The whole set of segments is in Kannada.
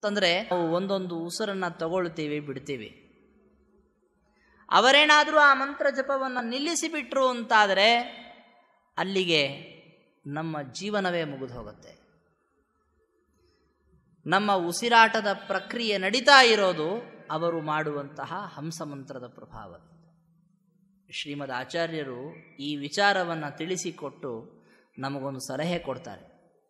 ಅಂತಂದರೆ ನಾವು ಒಂದೊಂದು ಉಸಿರನ್ನು ತಗೊಳ್ತೀವಿ ಬಿಡ್ತೀವಿ ಅವರೇನಾದರೂ ಆ ಮಂತ್ರ ಜಪವನ್ನು ನಿಲ್ಲಿಸಿಬಿಟ್ರು ಅಂತಾದರೆ ಅಲ್ಲಿಗೆ ನಮ್ಮ ಜೀವನವೇ ಮುಗಿದು ಹೋಗುತ್ತೆ ನಮ್ಮ ಉಸಿರಾಟದ ಪ್ರಕ್ರಿಯೆ ನಡೀತಾ ಇರೋದು ಅವರು ಮಾಡುವಂತಹ ಹಂಸಮಂತ್ರದ ಪ್ರಭಾವದಿಂದ ಶ್ರೀಮದ್ ಆಚಾರ್ಯರು ಈ ವಿಚಾರವನ್ನು ತಿಳಿಸಿಕೊಟ್ಟು ನಮಗೊಂದು ಸಲಹೆ ಕೊಡ್ತಾರೆ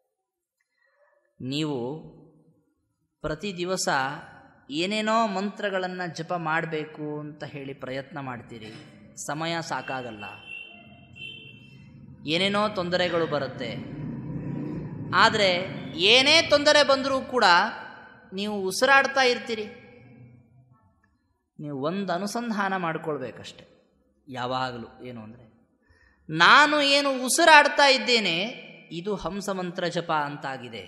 ನೀವು ಪ್ರತಿ ದಿವಸ ಏನೇನೋ ಮಂತ್ರಗಳನ್ನು ಜಪ ಮಾಡಬೇಕು ಅಂತ ಹೇಳಿ ಪ್ರಯತ್ನ ಮಾಡ್ತೀರಿ ಸಮಯ ಸಾಕಾಗಲ್ಲ ಏನೇನೋ ತೊಂದರೆಗಳು ಬರುತ್ತೆ ಆದರೆ ಏನೇ ತೊಂದರೆ ಬಂದರೂ ಕೂಡ ನೀವು ಉಸಿರಾಡ್ತಾ ಇರ್ತೀರಿ ನೀವು ಒಂದು ಅನುಸಂಧಾನ ಮಾಡಿಕೊಳ್ಬೇಕಷ್ಟೆ ಯಾವಾಗಲೂ ಏನು ಅಂದರೆ ನಾನು ಏನು ಉಸಿರಾಡ್ತಾ ಇದ್ದೇನೆ ಇದು ಹಂಸಮಂತ್ರ ಜಪ ಅಂತಾಗಿದೆ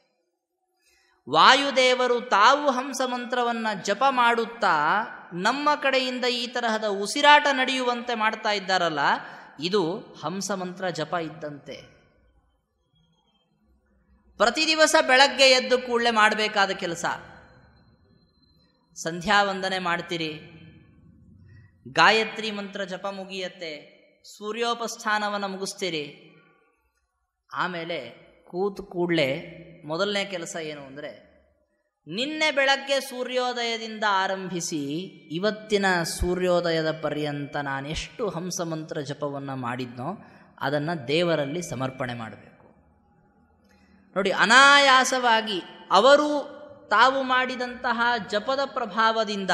ವಾಯುದೇವರು ತಾವು ಹಂಸ ಮಂತ್ರವನ್ನು ಜಪ ಮಾಡುತ್ತಾ ನಮ್ಮ ಕಡೆಯಿಂದ ಈ ತರಹದ ಉಸಿರಾಟ ನಡೆಯುವಂತೆ ಮಾಡ್ತಾ ಇದ್ದಾರಲ್ಲ ಇದು ಹಂಸ ಮಂತ್ರ ಜಪ ಇದ್ದಂತೆ ಪ್ರತಿ ದಿವಸ ಬೆಳಗ್ಗೆ ಎದ್ದು ಕೂಡಲೇ ಮಾಡಬೇಕಾದ ಕೆಲಸ ಸಂಧ್ಯಾ ವಂದನೆ ಮಾಡ್ತೀರಿ ಗಾಯತ್ರಿ ಮಂತ್ರ ಜಪ ಮುಗಿಯತ್ತೆ ಸೂರ್ಯೋಪಸ್ಥಾನವನ್ನು ಮುಗಿಸ್ತೀರಿ ಆಮೇಲೆ ಕೂತು ಕೂಡಲೇ ಮೊದಲನೇ ಕೆಲಸ ಏನು ಅಂದರೆ ನಿನ್ನೆ ಬೆಳಗ್ಗೆ ಸೂರ್ಯೋದಯದಿಂದ ಆರಂಭಿಸಿ ಇವತ್ತಿನ ಸೂರ್ಯೋದಯದ ಪರ್ಯಂತ ನಾನೆಷ್ಟು ಹಂಸಮಂತ್ರ ಜಪವನ್ನು ಮಾಡಿದ್ನೋ ಅದನ್ನು ದೇವರಲ್ಲಿ ಸಮರ್ಪಣೆ ಮಾಡಬೇಕು ನೋಡಿ ಅನಾಯಾಸವಾಗಿ ಅವರು ತಾವು ಮಾಡಿದಂತಹ ಜಪದ ಪ್ರಭಾವದಿಂದ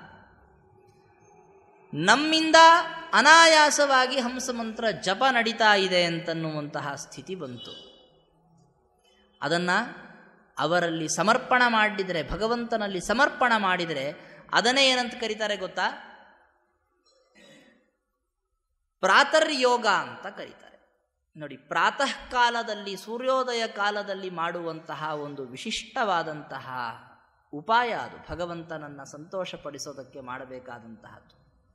ನಮ್ಮಿಂದ ಅನಾಯಾಸವಾಗಿ ಹಂಸಮಂತ್ರ ಜಪ ನಡೀತಾ ಇದೆ ಅಂತನ್ನುವಂತಹ ಸ್ಥಿತಿ ಬಂತು ಅದನ್ನು ಅವರಲ್ಲಿ ಸಮರ್ಪಣ ಮಾಡಿದರೆ ಭಗವಂತನಲ್ಲಿ ಸಮರ್ಪಣ ಮಾಡಿದರೆ ಅದನ್ನೇ ಏನಂತ ಕರೀತಾರೆ ಗೊತ್ತಾ ಪ್ರಾತರ್ಯೋಗ ಅಂತ ಕರೀತಾರೆ ನೋಡಿ ಪ್ರಾತಃ ಕಾಲದಲ್ಲಿ ಸೂರ್ಯೋದಯ ಕಾಲದಲ್ಲಿ ಮಾಡುವಂತಹ ಒಂದು ವಿಶಿಷ್ಟವಾದಂತಹ ಉಪಾಯ ಅದು ಭಗವಂತನನ್ನು ಸಂತೋಷಪಡಿಸೋದಕ್ಕೆ ಮಾಡಬೇಕಾದಂತಹದ್ದು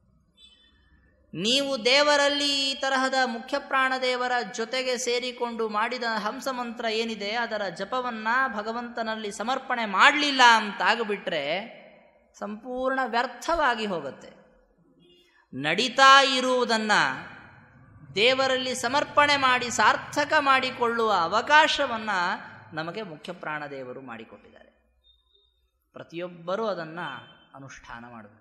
ನೀವು ದೇವರಲ್ಲಿ ಈ ತರಹದ ಮುಖ್ಯ ಪ್ರಾಣದೇವರ ಜೊತೆಗೆ ಸೇರಿಕೊಂಡು ಮಾಡಿದ ಹಂಸಮಂತ್ರ ಏನಿದೆ ಅದರ ಜಪವನ್ನು ಭಗವಂತನಲ್ಲಿ ಸಮರ್ಪಣೆ ಮಾಡಲಿಲ್ಲ ಅಂತಾಗ್ಬಿಟ್ರೆ ಸಂಪೂರ್ಣ ವ್ಯರ್ಥವಾಗಿ ಹೋಗುತ್ತೆ ನಡೀತಾ ಇರುವುದನ್ನು ದೇವರಲ್ಲಿ ಸಮರ್ಪಣೆ ಮಾಡಿ ಸಾರ್ಥಕ ಮಾಡಿಕೊಳ್ಳುವ ಅವಕಾಶವನ್ನು ನಮಗೆ ಮುಖ್ಯ ಪ್ರಾಣದೇವರು ಮಾಡಿಕೊಟ್ಟಿದ್ದಾರೆ ಪ್ರತಿಯೊಬ್ಬರೂ ಅದನ್ನು ಅನುಷ್ಠಾನ ಮಾಡಬೇಕು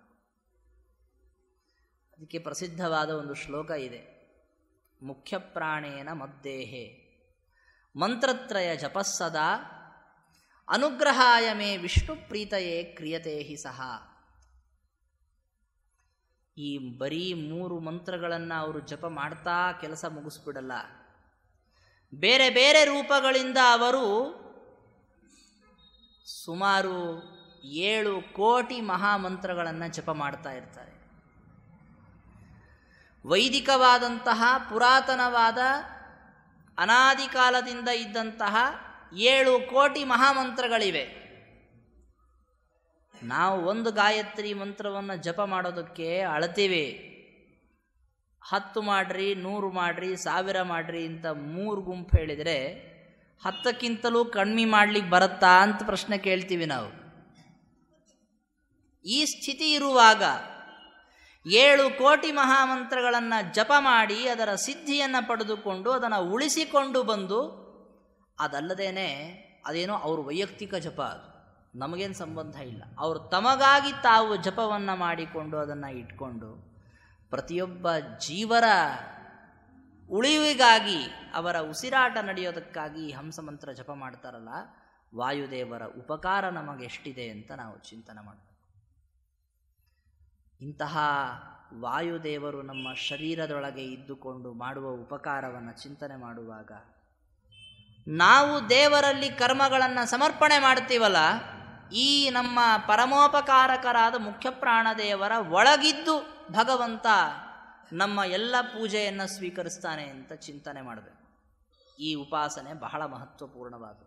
ಅದಕ್ಕೆ ಪ್ರಸಿದ್ಧವಾದ ಒಂದು ಶ್ಲೋಕ ಇದೆ ಮುಖ್ಯ ಪ್ರಾಣೇನ ಮದ್ದೇಹೆ ಮಂತ್ರತ್ರಯ ಜಪಸ್ಸದಾ ಅನುಗ್ರಹಾಯ ಮೇ ವಿಷ್ಣು ಪ್ರೀತಯೇ ಕ್ರಿಯತೆ ಹಿ ಸಹ ಈ ಬರೀ ಮೂರು ಮಂತ್ರಗಳನ್ನು ಅವರು ಜಪ ಮಾಡ್ತಾ ಕೆಲಸ ಮುಗಿಸ್ಬಿಡಲ್ಲ ಬೇರೆ ಬೇರೆ ರೂಪಗಳಿಂದ ಅವರು ಸುಮಾರು ಏಳು ಕೋಟಿ ಮಹಾಮಂತ್ರಗಳನ್ನು ಜಪ ಮಾಡ್ತಾ ಇರ್ತಾರೆ ವೈದಿಕವಾದಂತಹ ಪುರಾತನವಾದ ಅನಾದಿ ಕಾಲದಿಂದ ಇದ್ದಂತಹ ಏಳು ಕೋಟಿ ಮಹಾಮಂತ್ರಗಳಿವೆ ನಾವು ಒಂದು ಗಾಯತ್ರಿ ಮಂತ್ರವನ್ನು ಜಪ ಮಾಡೋದಕ್ಕೆ ಅಳತೀವಿ ಹತ್ತು ಮಾಡ್ರಿ ನೂರು ಮಾಡ್ರಿ ಸಾವಿರ ಮಾಡ್ರಿ ಅಂತ ಮೂರು ಗುಂಪು ಹೇಳಿದರೆ ಹತ್ತಕ್ಕಿಂತಲೂ ಕಡಿಮೆ ಮಾಡ್ಲಿಕ್ಕೆ ಬರುತ್ತಾ ಅಂತ ಪ್ರಶ್ನೆ ಕೇಳ್ತೀವಿ ನಾವು ಈ ಸ್ಥಿತಿ ಇರುವಾಗ ಏಳು ಕೋಟಿ ಮಹಾಮಂತ್ರಗಳನ್ನು ಜಪ ಮಾಡಿ ಅದರ ಸಿದ್ಧಿಯನ್ನು ಪಡೆದುಕೊಂಡು ಅದನ್ನು ಉಳಿಸಿಕೊಂಡು ಬಂದು ಅದಲ್ಲದೇನೆ ಅದೇನೋ ಅವ್ರ ವೈಯಕ್ತಿಕ ಜಪ ಅದು ನಮಗೇನು ಸಂಬಂಧ ಇಲ್ಲ ಅವರು ತಮಗಾಗಿ ತಾವು ಜಪವನ್ನು ಮಾಡಿಕೊಂಡು ಅದನ್ನು ಇಟ್ಕೊಂಡು ಪ್ರತಿಯೊಬ್ಬ ಜೀವರ ಉಳಿವಿಗಾಗಿ ಅವರ ಉಸಿರಾಟ ನಡೆಯೋದಕ್ಕಾಗಿ ಹಂಸಮಂತ್ರ ಜಪ ಮಾಡ್ತಾರಲ್ಲ ವಾಯುದೇವರ ಉಪಕಾರ ನಮಗೆಷ್ಟಿದೆ ಅಂತ ನಾವು ಚಿಂತನೆ ಮಾಡಬೇಕು ಇಂತಹ ವಾಯುದೇವರು ನಮ್ಮ ಶರೀರದೊಳಗೆ ಇದ್ದುಕೊಂಡು ಮಾಡುವ ಉಪಕಾರವನ್ನು ಚಿಂತನೆ ಮಾಡುವಾಗ ನಾವು ದೇವರಲ್ಲಿ ಕರ್ಮಗಳನ್ನು ಸಮರ್ಪಣೆ ಮಾಡ್ತೀವಲ್ಲ ಈ ನಮ್ಮ ಪರಮೋಪಕಾರಕರಾದ ಮುಖ್ಯ ಪ್ರಾಣದೇವರ ಒಳಗಿದ್ದು ಭಗವಂತ ನಮ್ಮ ಎಲ್ಲ ಪೂಜೆಯನ್ನು ಸ್ವೀಕರಿಸ್ತಾನೆ ಅಂತ ಚಿಂತನೆ ಮಾಡಬೇಕು ಈ ಉಪಾಸನೆ ಬಹಳ ಮಹತ್ವಪೂರ್ಣವಾದದ್ದು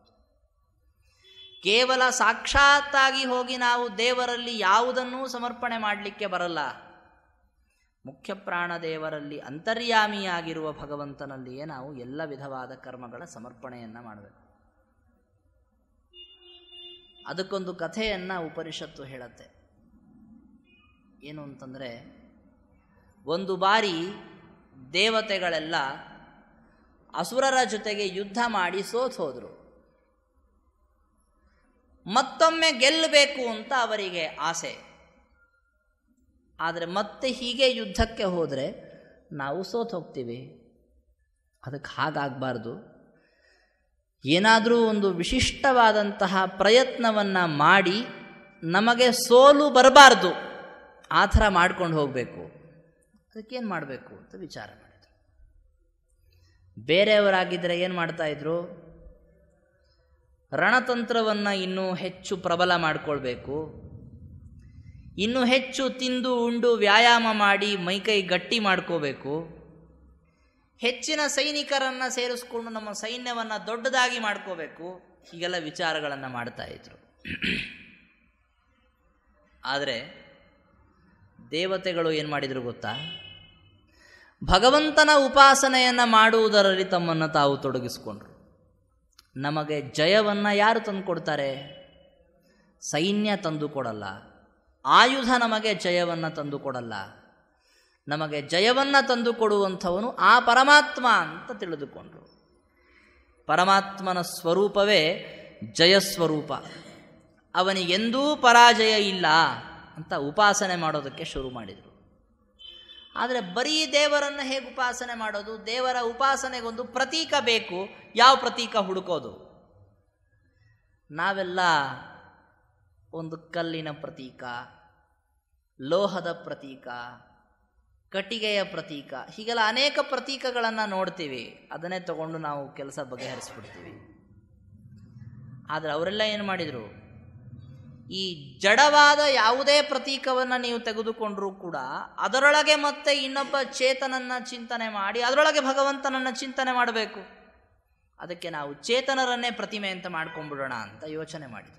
ಕೇವಲ ಸಾಕ್ಷಾತ್ತಾಗಿ ಹೋಗಿ ನಾವು ದೇವರಲ್ಲಿ ಯಾವುದನ್ನೂ ಸಮರ್ಪಣೆ ಮಾಡಲಿಕ್ಕೆ ಬರಲ್ಲ ಮುಖ್ಯ ಪ್ರಾಣದೇವರಲ್ಲಿ ಅಂತರ್ಯಾಮಿಯಾಗಿರುವ ಭಗವಂತನಲ್ಲಿಯೇ ನಾವು ಎಲ್ಲ ವಿಧವಾದ ಕರ್ಮಗಳ ಸಮರ್ಪಣೆಯನ್ನು ಮಾಡಬೇಕು ಅದಕ್ಕೊಂದು ಕಥೆಯನ್ನು ಉಪನಿಷತ್ತು ಹೇಳುತ್ತೆ ಏನು ಅಂತಂದರೆ ಒಂದು ಬಾರಿ ದೇವತೆಗಳೆಲ್ಲ ಅಸುರರ ಜೊತೆಗೆ ಯುದ್ಧ ಮಾಡಿ ಸೋತ್ ಹೋದರು ಮತ್ತೊಮ್ಮೆ ಗೆಲ್ಲಬೇಕು ಅಂತ ಅವರಿಗೆ ಆಸೆ ಆದರೆ ಮತ್ತೆ ಹೀಗೆ ಯುದ್ಧಕ್ಕೆ ಹೋದರೆ ನಾವು ಸೋತ್ ಹೋಗ್ತೀವಿ ಅದಕ್ಕೆ ಹಾಗಾಗಬಾರ್ದು ಏನಾದರೂ ಒಂದು ವಿಶಿಷ್ಟವಾದಂತಹ ಪ್ರಯತ್ನವನ್ನು ಮಾಡಿ ನಮಗೆ ಸೋಲು ಬರಬಾರ್ದು ಆ ಥರ ಮಾಡ್ಕೊಂಡು ಹೋಗಬೇಕು ಅದಕ್ಕೇನು ಮಾಡಬೇಕು ಅಂತ ವಿಚಾರ ಮಾಡಿದರು ಬೇರೆಯವರಾಗಿದ್ದರೆ ಏನು ಮಾಡ್ತಾಯಿದ್ರು ರಣತಂತ್ರವನ್ನು ಇನ್ನೂ ಹೆಚ್ಚು ಪ್ರಬಲ ಮಾಡಿಕೊಳ್ಬೇಕು ಇನ್ನೂ ಹೆಚ್ಚು ತಿಂದು ಉಂಡು ವ್ಯಾಯಾಮ ಮಾಡಿ ಮೈಕೈ ಗಟ್ಟಿ ಮಾಡ್ಕೋಬೇಕು ಹೆಚ್ಚಿನ ಸೈನಿಕರನ್ನು ಸೇರಿಸ್ಕೊಂಡು ನಮ್ಮ ಸೈನ್ಯವನ್ನು ದೊಡ್ಡದಾಗಿ ಮಾಡ್ಕೋಬೇಕು ಹೀಗೆಲ್ಲ ವಿಚಾರಗಳನ್ನು ಮಾಡ್ತಾ ಇದ್ರು ಆದರೆ ದೇವತೆಗಳು ಏನು ಮಾಡಿದರು ಗೊತ್ತಾ ಭಗವಂತನ ಉಪಾಸನೆಯನ್ನು ಮಾಡುವುದರಲ್ಲಿ ತಮ್ಮನ್ನು ತಾವು ತೊಡಗಿಸಿಕೊಂಡ್ರು ನಮಗೆ ಜಯವನ್ನು ಯಾರು ತಂದು ಕೊಡ್ತಾರೆ ಸೈನ್ಯ ತಂದು ಕೊಡಲ್ಲ ಆಯುಧ ನಮಗೆ ಜಯವನ್ನು ತಂದು ಕೊಡಲ್ಲ ನಮಗೆ ಜಯವನ್ನು ತಂದು ಕೊಡುವಂಥವನು ಆ ಪರಮಾತ್ಮ ಅಂತ ತಿಳಿದುಕೊಂಡ್ರು ಪರಮಾತ್ಮನ ಸ್ವರೂಪವೇ ಜಯಸ್ವರೂಪ ಅವನಿಗೆಂದೂ ಪರಾಜಯ ಇಲ್ಲ ಅಂತ ಉಪಾಸನೆ ಮಾಡೋದಕ್ಕೆ ಶುರು ಮಾಡಿದರು ಆದರೆ ಬರೀ ದೇವರನ್ನು ಹೇಗೆ ಉಪಾಸನೆ ಮಾಡೋದು ದೇವರ ಉಪಾಸನೆಗೊಂದು ಪ್ರತೀಕ ಬೇಕು ಯಾವ ಪ್ರತೀಕ ಹುಡುಕೋದು ನಾವೆಲ್ಲ ಒಂದು ಕಲ್ಲಿನ ಪ್ರತೀಕ ಲೋಹದ ಪ್ರತೀಕ ಕಟ್ಟಿಗೆಯ ಪ್ರತೀಕ ಹೀಗೆಲ್ಲ ಅನೇಕ ಪ್ರತೀಕಗಳನ್ನು ನೋಡ್ತೀವಿ ಅದನ್ನೇ ತಗೊಂಡು ನಾವು ಕೆಲಸ ಬಗೆಹರಿಸ್ಬಿಡ್ತೀವಿ ಆದರೆ ಅವರೆಲ್ಲ ಏನು ಮಾಡಿದರು ಈ ಜಡವಾದ ಯಾವುದೇ ಪ್ರತೀಕವನ್ನು ನೀವು ತೆಗೆದುಕೊಂಡರೂ ಕೂಡ ಅದರೊಳಗೆ ಮತ್ತೆ ಇನ್ನೊಬ್ಬ ಚೇತನನ್ನ ಚಿಂತನೆ ಮಾಡಿ ಅದರೊಳಗೆ ಭಗವಂತನನ್ನ ಚಿಂತನೆ ಮಾಡಬೇಕು ಅದಕ್ಕೆ ನಾವು ಚೇತನರನ್ನೇ ಪ್ರತಿಮೆ ಅಂತ ಮಾಡ್ಕೊಂಡ್ಬಿಡೋಣ ಅಂತ ಯೋಚನೆ ಮಾಡಿದರು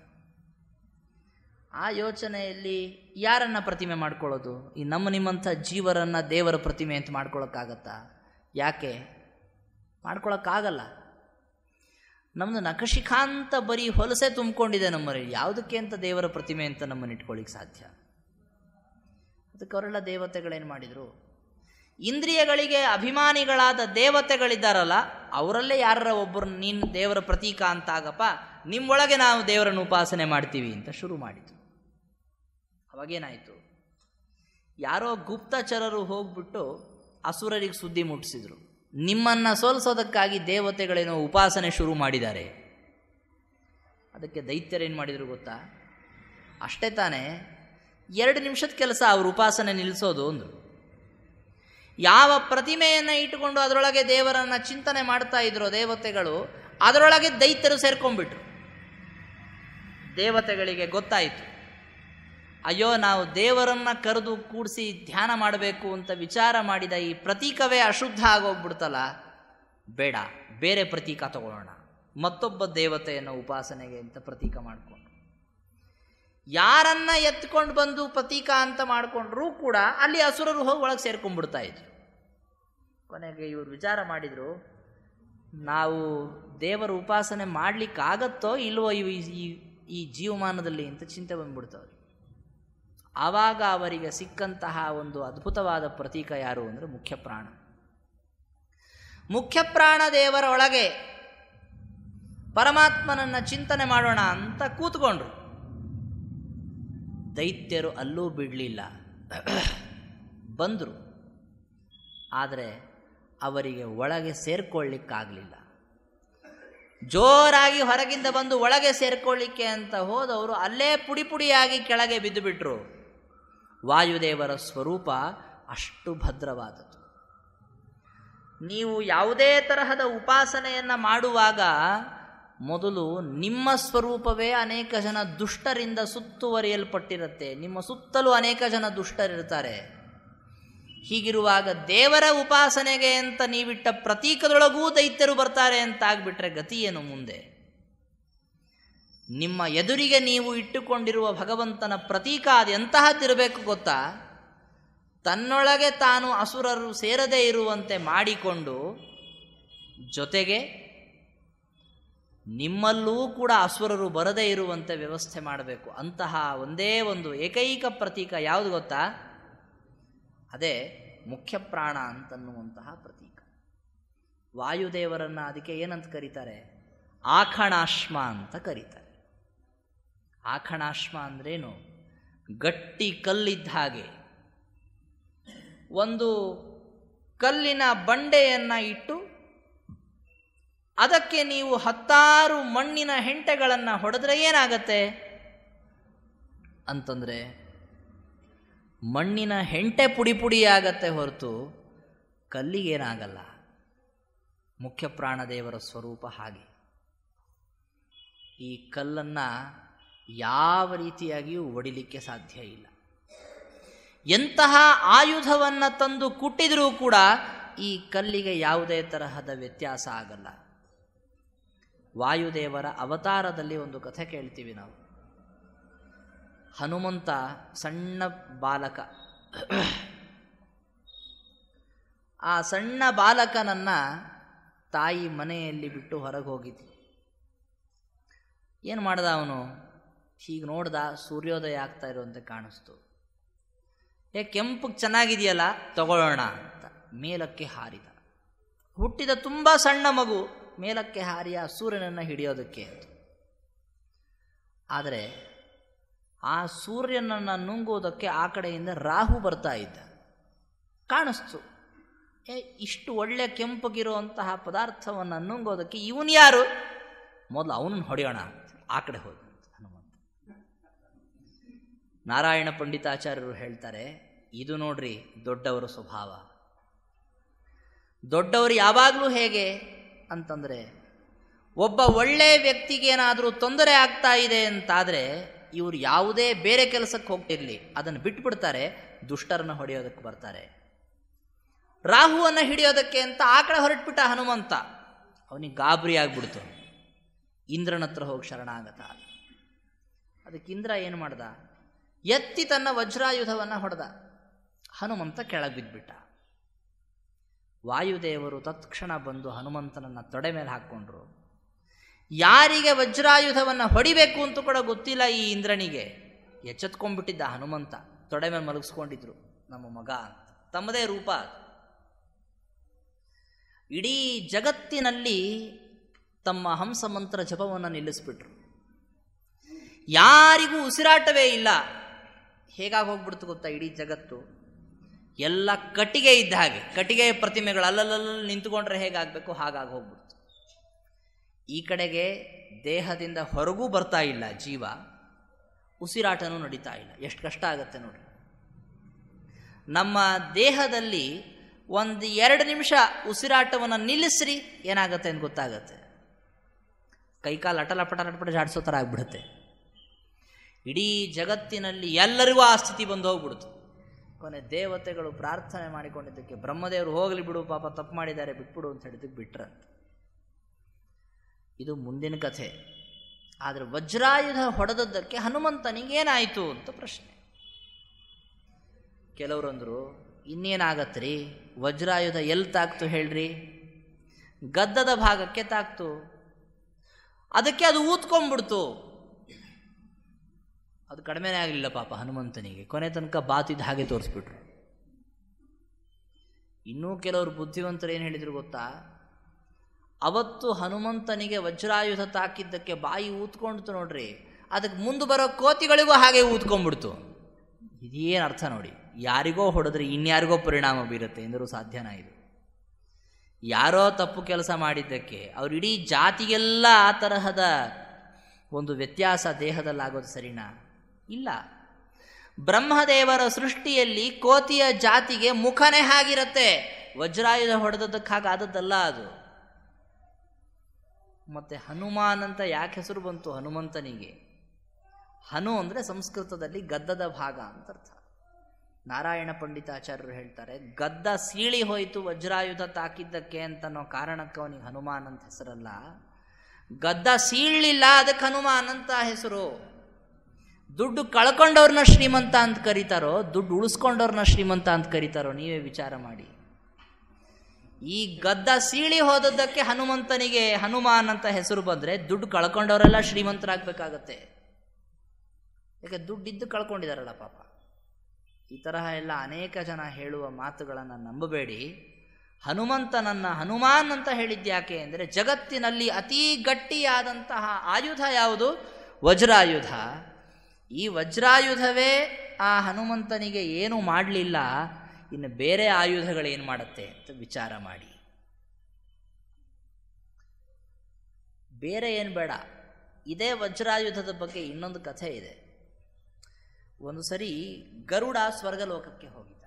ಆ ಯೋಚನೆಯಲ್ಲಿ ಯಾರನ್ನ ಪ್ರತಿಮೆ ಮಾಡ್ಕೊಳ್ಳೋದು ಈ ನಮ್ಮ ನಿಮ್ಮಂಥ ಜೀವರನ್ನು ದೇವರ ಪ್ರತಿಮೆ ಅಂತ ಮಾಡ್ಕೊಳ್ಳೋಕ್ಕಾಗತ್ತಾ ಯಾಕೆ ಮಾಡ್ಕೊಳ್ಳೋಕ್ಕಾಗಲ್ಲ ನಮ್ಮದು ನಖಶಿಖಾಂತ ಬರೀ ಹೊಲಸೆ ತುಂಬಿಕೊಂಡಿದೆ ನಮ್ಮಲ್ಲಿ ಯಾವುದಕ್ಕೆ ಅಂತ ದೇವರ ಪ್ರತಿಮೆ ಅಂತ ನಮ್ಮನ್ನು ಇಟ್ಕೊಳ್ಳಿಕ್ಕೆ ಸಾಧ್ಯ ಅದಕ್ಕೆ ಅವರೆಲ್ಲ ದೇವತೆಗಳೇನು ಮಾಡಿದರು ಇಂದ್ರಿಯಗಳಿಗೆ ಅಭಿಮಾನಿಗಳಾದ ದೇವತೆಗಳಿದ್ದಾರಲ್ಲ ಅವರಲ್ಲೇ ಯಾರ ಒಬ್ಬರು ನೀನು ದೇವರ ಪ್ರತೀಕ ಅಂತ ಆಗಪ್ಪ ನಿಮ್ಮೊಳಗೆ ನಾವು ದೇವರನ್ನು ಉಪಾಸನೆ ಮಾಡ್ತೀವಿ ಅಂತ ಶುರು ಮಾಡಿತು ಅವಾಗೇನಾಯಿತು ಯಾರೋ ಗುಪ್ತಚರರು ಹೋಗ್ಬಿಟ್ಟು ಅಸುರರಿಗೆ ಸುದ್ದಿ ಮುಟ್ಟಿಸಿದ್ರು ನಿಮ್ಮನ್ನು ಸೋಲಿಸೋದಕ್ಕಾಗಿ ದೇವತೆಗಳೇನೋ ಉಪಾಸನೆ ಶುರು ಮಾಡಿದ್ದಾರೆ ಅದಕ್ಕೆ ದೈತ್ಯರೇನು ಮಾಡಿದರು ಗೊತ್ತಾ ಅಷ್ಟೇ ತಾನೇ ಎರಡು ನಿಮಿಷದ ಕೆಲಸ ಅವ್ರ ಉಪಾಸನೆ ನಿಲ್ಲಿಸೋದು ಅಂದರು ಯಾವ ಪ್ರತಿಮೆಯನ್ನು ಇಟ್ಟುಕೊಂಡು ಅದರೊಳಗೆ ದೇವರನ್ನು ಚಿಂತನೆ ಮಾಡ್ತಾ ಇದ್ರೋ ದೇವತೆಗಳು ಅದರೊಳಗೆ ದೈತ್ಯರು ಸೇರ್ಕೊಂಡ್ಬಿಟ್ರು ದೇವತೆಗಳಿಗೆ ಗೊತ್ತಾಯಿತು ಅಯ್ಯೋ ನಾವು ದೇವರನ್ನ ಕರೆದು ಕೂಡಿಸಿ ಧ್ಯಾನ ಮಾಡಬೇಕು ಅಂತ ವಿಚಾರ ಮಾಡಿದ ಈ ಪ್ರತೀಕವೇ ಅಶುದ್ಧ ಆಗೋಗ್ಬಿಡ್ತಲ್ಲ ಬೇಡ ಬೇರೆ ಪ್ರತೀಕ ತಗೊಳ್ಳೋಣ ಮತ್ತೊಬ್ಬ ದೇವತೆಯನ್ನು ಉಪಾಸನೆಗೆ ಅಂತ ಪ್ರತೀಕ ಮಾಡಿಕೊಂಡು ಯಾರನ್ನ ಎತ್ಕೊಂಡು ಬಂದು ಪ್ರತೀಕ ಅಂತ ಮಾಡಿಕೊಂಡ್ರೂ ಕೂಡ ಅಲ್ಲಿ ಅಸುರರು ಹೋಗಿ ಒಳಗೆ ಸೇರ್ಕೊಂಡ್ಬಿಡ್ತಾ ಇದ್ರು ಕೊನೆಗೆ ಇವರು ವಿಚಾರ ಮಾಡಿದರು ನಾವು ದೇವರ ಉಪಾಸನೆ ಮಾಡಲಿಕ್ಕಾಗತ್ತೋ ಇಲ್ವೋ ಇವು ಈ ಈ ಜೀವಮಾನದಲ್ಲಿ ಅಂತ ಚಿಂತೆ ಬಂದ್ಬಿಡ್ತವ್ರು ಆವಾಗ ಅವರಿಗೆ ಸಿಕ್ಕಂತಹ ಒಂದು ಅದ್ಭುತವಾದ ಪ್ರತೀಕ ಯಾರು ಅಂದರೆ ಮುಖ್ಯ ಪ್ರಾಣ ಮುಖ್ಯ ಪ್ರಾಣ ದೇವರ ಒಳಗೆ ಪರಮಾತ್ಮನನ್ನು ಚಿಂತನೆ ಮಾಡೋಣ ಅಂತ ಕೂತ್ಕೊಂಡ್ರು ದೈತ್ಯರು ಅಲ್ಲೂ ಬಿಡಲಿಲ್ಲ ಬಂದರು ಆದರೆ ಅವರಿಗೆ ಒಳಗೆ ಸೇರ್ಕೊಳ್ಳಿಕ್ಕಾಗಲಿಲ್ಲ ಜೋರಾಗಿ ಹೊರಗಿಂದ ಬಂದು ಒಳಗೆ ಸೇರ್ಕೊಳ್ಳಿಕ್ಕೆ ಅಂತ ಹೋದವರು ಅಲ್ಲೇ ಪುಡಿ ಪುಡಿಯಾಗಿ ಕೆಳಗೆ ಬಿದ್ದುಬಿಟ್ರು ವಾಯುದೇವರ ಸ್ವರೂಪ ಅಷ್ಟು ಭದ್ರವಾದದ್ದು ನೀವು ಯಾವುದೇ ತರಹದ ಉಪಾಸನೆಯನ್ನು ಮಾಡುವಾಗ ಮೊದಲು ನಿಮ್ಮ ಸ್ವರೂಪವೇ ಅನೇಕ ಜನ ದುಷ್ಟರಿಂದ ಸುತ್ತುವರಿಯಲ್ಪಟ್ಟಿರುತ್ತೆ ನಿಮ್ಮ ಸುತ್ತಲೂ ಅನೇಕ ಜನ ದುಷ್ಟರಿರ್ತಾರೆ ಹೀಗಿರುವಾಗ ದೇವರ ಉಪಾಸನೆಗೆ ಅಂತ ನೀವಿಟ್ಟ ಪ್ರತೀಕದೊಳಗೂ ದೈತ್ಯರು ಬರ್ತಾರೆ ಅಂತ ಆಗ್ಬಿಟ್ರೆ ಗತಿ ಏನು ಮುಂದೆ ನಿಮ್ಮ ಎದುರಿಗೆ ನೀವು ಇಟ್ಟುಕೊಂಡಿರುವ ಭಗವಂತನ ಪ್ರತೀಕ ಅದು ಎಂತಹದ್ದಿರಬೇಕು ಗೊತ್ತಾ ತನ್ನೊಳಗೆ ತಾನು ಅಸುರರು ಸೇರದೇ ಇರುವಂತೆ ಮಾಡಿಕೊಂಡು ಜೊತೆಗೆ ನಿಮ್ಮಲ್ಲೂ ಕೂಡ ಅಸುರರು ಬರದೇ ಇರುವಂತೆ ವ್ಯವಸ್ಥೆ ಮಾಡಬೇಕು ಅಂತಹ ಒಂದೇ ಒಂದು ಏಕೈಕ ಪ್ರತೀಕ ಯಾವುದು ಗೊತ್ತಾ ಅದೇ ಮುಖ್ಯ ಪ್ರಾಣ ಅಂತನ್ನುವಂತಹ ಪ್ರತೀಕ ವಾಯುದೇವರನ್ನ ಅದಕ್ಕೆ ಏನಂತ ಕರೀತಾರೆ ಆಖಣಾಶ್ಮ ಅಂತ ಕರೀತಾರೆ ಆಖಣಾಶ್ಮ ಅಂದ್ರೇನು ಗಟ್ಟಿ ಕಲ್ಲಿದ್ದ ಹಾಗೆ ಒಂದು ಕಲ್ಲಿನ ಬಂಡೆಯನ್ನ ಇಟ್ಟು ಅದಕ್ಕೆ ನೀವು ಹತ್ತಾರು ಮಣ್ಣಿನ ಹೆಂಟೆಗಳನ್ನು ಹೊಡೆದ್ರೆ ಏನಾಗತ್ತೆ ಅಂತಂದ್ರೆ ಮಣ್ಣಿನ ಹೆಂಟೆ ಪುಡಿ ಪುಡಿ ಆಗತ್ತೆ ಹೊರತು ಕಲ್ಲಿಗೇನಾಗಲ್ಲ ಮುಖ್ಯ ಪ್ರಾಣದೇವರ ಸ್ವರೂಪ ಹಾಗೆ ಈ ಕಲ್ಲನ್ನು ಯಾವ ರೀತಿಯಾಗಿಯೂ ಒಡಿಲಿಕ್ಕೆ ಸಾಧ್ಯ ಇಲ್ಲ ಎಂತಹ ಆಯುಧವನ್ನು ತಂದು ಕುಟ್ಟಿದರೂ ಕೂಡ ಈ ಕಲ್ಲಿಗೆ ಯಾವುದೇ ತರಹದ ವ್ಯತ್ಯಾಸ ಆಗಲ್ಲ ವಾಯುದೇವರ ಅವತಾರದಲ್ಲಿ ಒಂದು ಕಥೆ ಕೇಳ್ತೀವಿ ನಾವು ಹನುಮಂತ ಸಣ್ಣ ಬಾಲಕ ಆ ಸಣ್ಣ ಬಾಲಕನನ್ನ ತಾಯಿ ಮನೆಯಲ್ಲಿ ಬಿಟ್ಟು ಹೊರಗೆ ಹೋಗಿದ್ದ ಏನು ಮಾಡ್ದ ಅವನು ಹೀಗೆ ನೋಡ್ದ ಸೂರ್ಯೋದಯ ಆಗ್ತಾ ಇರುವಂತೆ ಕಾಣಿಸ್ತು ಏ ಕೆಂಪು ಚೆನ್ನಾಗಿದೆಯಲ್ಲ ತಗೊಳ್ಳೋಣ ಅಂತ ಮೇಲಕ್ಕೆ ಹಾರಿದ ಹುಟ್ಟಿದ ತುಂಬ ಸಣ್ಣ ಮಗು ಮೇಲಕ್ಕೆ ಹಾರಿ ಆ ಸೂರ್ಯನನ್ನು ಹಿಡಿಯೋದಕ್ಕೆ ಅಂತ ಆದರೆ ಆ ಸೂರ್ಯನನ್ನು ನುಂಗೋದಕ್ಕೆ ಆ ಕಡೆಯಿಂದ ರಾಹು ಬರ್ತಾ ಇದ್ದ ಕಾಣಿಸ್ತು ಏ ಇಷ್ಟು ಒಳ್ಳೆ ಕೆಂಪಗಿರುವಂತಹ ಪದಾರ್ಥವನ್ನು ನುಂಗೋದಕ್ಕೆ ಇವನು ಯಾರು ಮೊದಲು ಅವನನ್ನು ಹೊಡೆಯೋಣ ಅಂತ ಆ ಕಡೆ ಹೋದ ಹನುಮಂತ ನಾರಾಯಣ ಪಂಡಿತಾಚಾರ್ಯರು ಹೇಳ್ತಾರೆ ಇದು ನೋಡ್ರಿ ದೊಡ್ಡವರ ಸ್ವಭಾವ ದೊಡ್ಡವರು ಯಾವಾಗಲೂ ಹೇಗೆ ಅಂತಂದರೆ ಒಬ್ಬ ಒಳ್ಳೆ ವ್ಯಕ್ತಿಗೇನಾದರೂ ತೊಂದರೆ ಆಗ್ತಾ ಇದೆ ಅಂತಾದರೆ ಇವರು ಯಾವುದೇ ಬೇರೆ ಕೆಲಸಕ್ಕೆ ಹೋಗ್ತಿರ್ಲಿ ಅದನ್ನು ಬಿಟ್ಬಿಡ್ತಾರೆ ದುಷ್ಟರನ್ನು ಹೊಡೆಯೋದಕ್ಕೆ ಬರ್ತಾರೆ ರಾಹುವನ್ನು ಹಿಡಿಯೋದಕ್ಕೆ ಅಂತ ಆ ಕಡೆ ಹೊರಟ್ಬಿಟ್ಟ ಹನುಮಂತ ಅವನಿಗೆ ಗಾಬರಿ ಆಗ್ಬಿಡ್ತು ಇಂದ್ರನ ಹತ್ರ ಹೋಗಿ ಶರಣಾಗತ ಅದಕ್ಕೆ ಇಂದ್ರ ಏನು ಮಾಡ್ದ ಎತ್ತಿ ತನ್ನ ವಜ್ರಾಯುಧವನ್ನು ಹೊಡೆದ ಹನುಮಂತ ಕೆಳಗೆ ಬಿದ್ದುಬಿಟ್ಟ ವಾಯುದೇವರು ತತ್ಕ್ಷಣ ಬಂದು ಹನುಮಂತನನ್ನ ತೊಡೆ ಮೇಲೆ ಹಾಕ್ಕೊಂಡ್ರು ಯಾರಿಗೆ ವಜ್ರಾಯುಧವನ್ನು ಹೊಡಿಬೇಕು ಅಂತ ಕೂಡ ಗೊತ್ತಿಲ್ಲ ಈ ಇಂದ್ರನಿಗೆ ಎಚ್ಚೆತ್ಕೊಂಡ್ಬಿಟ್ಟಿದ್ದ ಹನುಮಂತ ತೊಡೆ ಮೇಲೆ ಮಲಗಿಸ್ಕೊಂಡಿದ್ರು ನಮ್ಮ ಮಗ ಅಂತ ತಮ್ಮದೇ ರೂಪ ಇಡೀ ಜಗತ್ತಿನಲ್ಲಿ ತಮ್ಮ ಹಂಸ ಮಂತ್ರ ಜಪವನ್ನು ನಿಲ್ಲಿಸ್ಬಿಟ್ರು ಯಾರಿಗೂ ಉಸಿರಾಟವೇ ಇಲ್ಲ ಹೇಗಾಗಿ ಹೋಗ್ಬಿಡ್ತು ಗೊತ್ತಾ ಇಡೀ ಜಗತ್ತು ಎಲ್ಲ ಕಟ್ಟಿಗೆ ಇದ್ದ ಹಾಗೆ ಕಟ್ಟಿಗೆಯ ಪ್ರತಿಮೆಗಳು ಅಲ್ಲಲ್ಲಲ್ಲಿ ನಿಂತುಕೊಂಡ್ರೆ ಹೇಗಾಗಬೇಕು ಹಾಗಾಗಿ ಹೋಗ್ಬಿಡ್ತು ಈ ಕಡೆಗೆ ದೇಹದಿಂದ ಹೊರಗೂ ಬರ್ತಾ ಇಲ್ಲ ಜೀವ ಉಸಿರಾಟನೂ ನಡೀತಾ ಇಲ್ಲ ಎಷ್ಟು ಕಷ್ಟ ಆಗುತ್ತೆ ನೋಡಿ ನಮ್ಮ ದೇಹದಲ್ಲಿ ಒಂದು ಎರಡು ನಿಮಿಷ ಉಸಿರಾಟವನ್ನು ನಿಲ್ಲಿಸ್ರಿ ಏನಾಗುತ್ತೆ ಅಂತ ಗೊತ್ತಾಗತ್ತೆ ಕೈಕಾಲು ಅಟಲಪಟ ಲಟಪಟ ಜಾಡಿಸೋ ಥರ ಆಗ್ಬಿಡುತ್ತೆ ಇಡೀ ಜಗತ್ತಿನಲ್ಲಿ ಎಲ್ಲರಿಗೂ ಆ ಸ್ಥಿತಿ ಬಂದು ಹೋಗ್ಬಿಡ್ತು ಕೊನೆ ದೇವತೆಗಳು ಪ್ರಾರ್ಥನೆ ಮಾಡಿಕೊಂಡಿದ್ದಕ್ಕೆ ಬ್ರಹ್ಮದೇವರು ಹೋಗಲಿ ಬಿಡು ಪಾಪ ತಪ್ಪು ಮಾಡಿದ್ದಾರೆ ಬಿಟ್ಬಿಡು ಅಂತ ಹೇಳಿದ್ದಕ್ಕೆ ಬಿಟ್ರಂತ ಇದು ಮುಂದಿನ ಕಥೆ ಆದರೆ ವಜ್ರಾಯುಧ ಹೊಡೆದದ್ದಕ್ಕೆ ಹನುಮಂತನಿಗೇನಾಯಿತು ಅಂತ ಪ್ರಶ್ನೆ ಕೆಲವರಂದರು ಇನ್ನೇನಾಗತ್ರಿ ವಜ್ರಾಯುಧ ಎಲ್ಲಿ ತಾಕ್ತು ಹೇಳ್ರಿ ಗದ್ದದ ಭಾಗಕ್ಕೆ ತಾಕ್ತು ಅದಕ್ಕೆ ಅದು ಊದ್ಕೊಂಡ್ಬಿಡ್ತು ಅದು ಕಡಿಮೆನೇ ಆಗಲಿಲ್ಲ ಪಾಪ ಹನುಮಂತನಿಗೆ ಕೊನೆ ತನಕ ಬಾತಿದ್ದ ಹಾಗೆ ತೋರಿಸ್ಬಿಟ್ರು ಇನ್ನೂ ಕೆಲವರು ಬುದ್ಧಿವಂತರು ಏನು ಹೇಳಿದ್ರು ಗೊತ್ತಾ ಅವತ್ತು ಹನುಮಂತನಿಗೆ ವಜ್ರಾಯುಧ ತಾಕಿದ್ದಕ್ಕೆ ಬಾಯಿ ಊದ್ಕೊಂಡಿತು ನೋಡ್ರಿ ಅದಕ್ಕೆ ಮುಂದೆ ಬರೋ ಕೋತಿಗಳಿಗೂ ಹಾಗೆ ಊದ್ಕೊಂಡ್ಬಿಡ್ತು ಇದೇನು ಅರ್ಥ ನೋಡಿ ಯಾರಿಗೋ ಹೊಡೆದ್ರೆ ಇನ್ಯಾರಿಗೋ ಪರಿಣಾಮ ಬೀರುತ್ತೆ ಎಂದರೂ ಸಾಧ್ಯನಾ ಇದು ಯಾರೋ ತಪ್ಪು ಕೆಲಸ ಮಾಡಿದ್ದಕ್ಕೆ ಅವ್ರ ಇಡೀ ಜಾತಿಗೆಲ್ಲ ಆ ತರಹದ ಒಂದು ವ್ಯತ್ಯಾಸ ದೇಹದಲ್ಲಾಗೋದು ಸರಿನಾ ಇಲ್ಲ ಬ್ರಹ್ಮದೇವರ ಸೃಷ್ಟಿಯಲ್ಲಿ ಕೋತಿಯ ಜಾತಿಗೆ ಮುಖನೇ ಹಾಗಿರತ್ತೆ ವಜ್ರಾಯುಧ ಹೊಡೆದದ್ದಕ್ಕೆ ಹಾಗಾದದ್ದಲ್ಲ ಅದು ಮತ್ತೆ ಹನುಮಾನ್ ಅಂತ ಯಾಕೆ ಹೆಸರು ಬಂತು ಹನುಮಂತನಿಗೆ ಹನು ಅಂದರೆ ಸಂಸ್ಕೃತದಲ್ಲಿ ಗದ್ದದ ಭಾಗ ಅಂತ ಅರ್ಥ ನಾರಾಯಣ ಪಂಡಿತಾಚಾರ್ಯರು ಹೇಳ್ತಾರೆ ಗದ್ದ ಸೀಳಿ ಹೋಯಿತು ವಜ್ರಾಯುಧ ತಾಕಿದ್ದಕ್ಕೆ ಅಂತನೋ ಕಾರಣಕ್ಕೆ ಅವನಿಗೆ ಹನುಮಾನ್ ಅಂತ ಹೆಸರಲ್ಲ ಗದ್ದ ಸೀಳಲಿಲ್ಲ ಅದಕ್ಕೆ ಹನುಮಾನ್ ಅಂತ ಹೆಸರು ದುಡ್ಡು ಕಳ್ಕೊಂಡವ್ರನ್ನ ಶ್ರೀಮಂತ ಅಂತ ಕರೀತಾರೋ ದುಡ್ಡು ಉಳಿಸ್ಕೊಂಡವ್ರನ್ನ ಶ್ರೀಮಂತ ಅಂತ ಕರೀತಾರೋ ನೀವೇ ವಿಚಾರ ಮಾಡಿ ಈ ಗದ್ದ ಸೀಳಿ ಹೋದದ್ದಕ್ಕೆ ಹನುಮಂತನಿಗೆ ಹನುಮಾನ್ ಅಂತ ಹೆಸರು ಬಂದರೆ ದುಡ್ಡು ಕಳ್ಕೊಂಡವರೆಲ್ಲ ಶ್ರೀಮಂತರಾಗಬೇಕಾಗತ್ತೆ ಯಾಕೆ ದುಡ್ಡಿದ್ದು ಕಳ್ಕೊಂಡಿದಾರಲ್ಲ ಪಾಪ ಈ ತರಹ ಎಲ್ಲ ಅನೇಕ ಜನ ಹೇಳುವ ಮಾತುಗಳನ್ನು ನಂಬಬೇಡಿ ಹನುಮಂತನನ್ನ ಹನುಮಾನ್ ಅಂತ ಹೇಳಿದ್ಯಾಕೆ ಅಂದರೆ ಜಗತ್ತಿನಲ್ಲಿ ಅತೀ ಗಟ್ಟಿಯಾದಂತಹ ಆಯುಧ ಯಾವುದು ವಜ್ರಾಯುಧ ಈ ವಜ್ರಾಯುಧವೇ ಆ ಹನುಮಂತನಿಗೆ ಏನು ಮಾಡಲಿಲ್ಲ ಇನ್ನು ಬೇರೆ ಆಯುಧಗಳೇನು ಮಾಡುತ್ತೆ ಅಂತ ವಿಚಾರ ಮಾಡಿ ಬೇರೆ ಏನು ಬೇಡ ಇದೇ ವಜ್ರಾಯುಧದ ಬಗ್ಗೆ ಇನ್ನೊಂದು ಕಥೆ ಇದೆ ಒಂದು ಸರಿ ಗರುಡ ಸ್ವರ್ಗಲೋಕಕ್ಕೆ ಹೋಗಿದ್ದ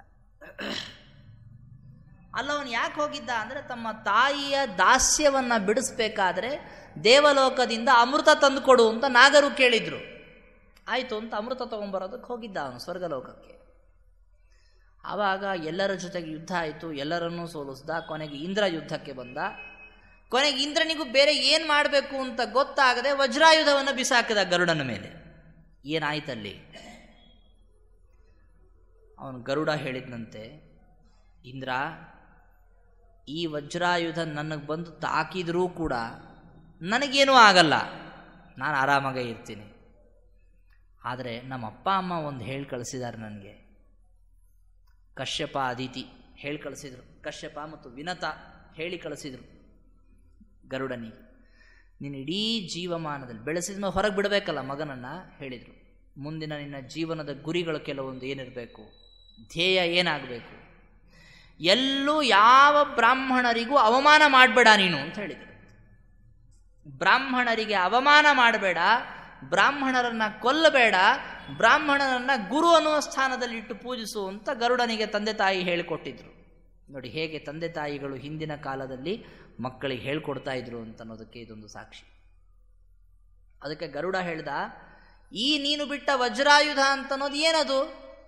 ಅಲ್ಲ ಅವನು ಯಾಕೆ ಹೋಗಿದ್ದ ಅಂದರೆ ತಮ್ಮ ತಾಯಿಯ ದಾಸ್ಯವನ್ನು ಬಿಡಿಸ್ಬೇಕಾದ್ರೆ ದೇವಲೋಕದಿಂದ ಅಮೃತ ತಂದುಕೊಡು ಅಂತ ನಾಗರು ಕೇಳಿದ್ರು ಆಯಿತು ಅಂತ ಅಮೃತ ತೊಗೊಂಬರೋದಕ್ಕೆ ಹೋಗಿದ್ದ ಅವನು ಸ್ವರ್ಗಲೋಕಕ್ಕೆ ಆವಾಗ ಎಲ್ಲರ ಜೊತೆಗೆ ಯುದ್ಧ ಆಯಿತು ಎಲ್ಲರನ್ನೂ ಸೋಲಿಸ್ದ ಕೊನೆಗೆ ಇಂದ್ರ ಯುದ್ಧಕ್ಕೆ ಬಂದ ಕೊನೆಗೆ ಇಂದ್ರನಿಗೂ ಬೇರೆ ಏನು ಮಾಡಬೇಕು ಅಂತ ಗೊತ್ತಾಗದೆ ವಜ್ರಾಯುಧವನ್ನು ಬಿಸಾಕಿದ ಗರುಡನ ಮೇಲೆ ಏನಾಯ್ತಲ್ಲಿ ಅವನು ಗರುಡ ಹೇಳಿದ್ನಂತೆ ಇಂದ್ರ ಈ ವಜ್ರಾಯುಧ ನನಗೆ ಬಂದು ತಾಕಿದರೂ ಕೂಡ ನನಗೇನೂ ಆಗಲ್ಲ ನಾನು ಆರಾಮಾಗೇ ಇರ್ತೀನಿ ಆದರೆ ನಮ್ಮ ಅಪ್ಪ ಅಮ್ಮ ಒಂದು ಹೇಳಿ ಕಳಿಸಿದ್ದಾರೆ ನನಗೆ ಕಶ್ಯಪ ಅದಿತಿ ಹೇಳಿ ಕಳಿಸಿದರು ಕಶ್ಯಪ ಮತ್ತು ವಿನತ ಹೇಳಿ ಕಳಿಸಿದರು ಗರುಡನಿಗೆ ನೀನು ಇಡೀ ಜೀವಮಾನದಲ್ಲಿ ಬೆಳೆಸಿದ ಮೇಲೆ ಹೊರಗೆ ಬಿಡಬೇಕಲ್ಲ ಮಗನನ್ನು ಹೇಳಿದರು ಮುಂದಿನ ನಿನ್ನ ಜೀವನದ ಗುರಿಗಳು ಕೆಲವೊಂದು ಏನಿರಬೇಕು ಧ್ಯೇಯ ಏನಾಗಬೇಕು ಎಲ್ಲೂ ಯಾವ ಬ್ರಾಹ್ಮಣರಿಗೂ ಅವಮಾನ ಮಾಡಬೇಡ ನೀನು ಅಂತ ಹೇಳಿದರು ಬ್ರಾಹ್ಮಣರಿಗೆ ಅವಮಾನ ಮಾಡಬೇಡ ಬ್ರಾಹ್ಮಣರನ್ನ ಕೊಲ್ಲಬೇಡ ಬ್ರಾಹ್ಮಣರನ್ನ ಗುರು ಅನ್ನುವ ಸ್ಥಾನದಲ್ಲಿ ಇಟ್ಟು ಪೂಜಿಸು ಅಂತ ಗರುಡನಿಗೆ ತಂದೆ ತಾಯಿ ಹೇಳಿಕೊಟ್ಟಿದ್ರು ನೋಡಿ ಹೇಗೆ ತಂದೆ ತಾಯಿಗಳು ಹಿಂದಿನ ಕಾಲದಲ್ಲಿ ಮಕ್ಕಳಿಗೆ ಹೇಳ್ಕೊಡ್ತಾ ಇದ್ರು ಅಂತ ಅನ್ನೋದಕ್ಕೆ ಇದೊಂದು ಸಾಕ್ಷಿ ಅದಕ್ಕೆ ಗರುಡ ಹೇಳ್ದ ಈ ನೀನು ಬಿಟ್ಟ ವಜ್ರಾಯುಧ ಅಂತ ಅನ್ನೋದು ಏನದು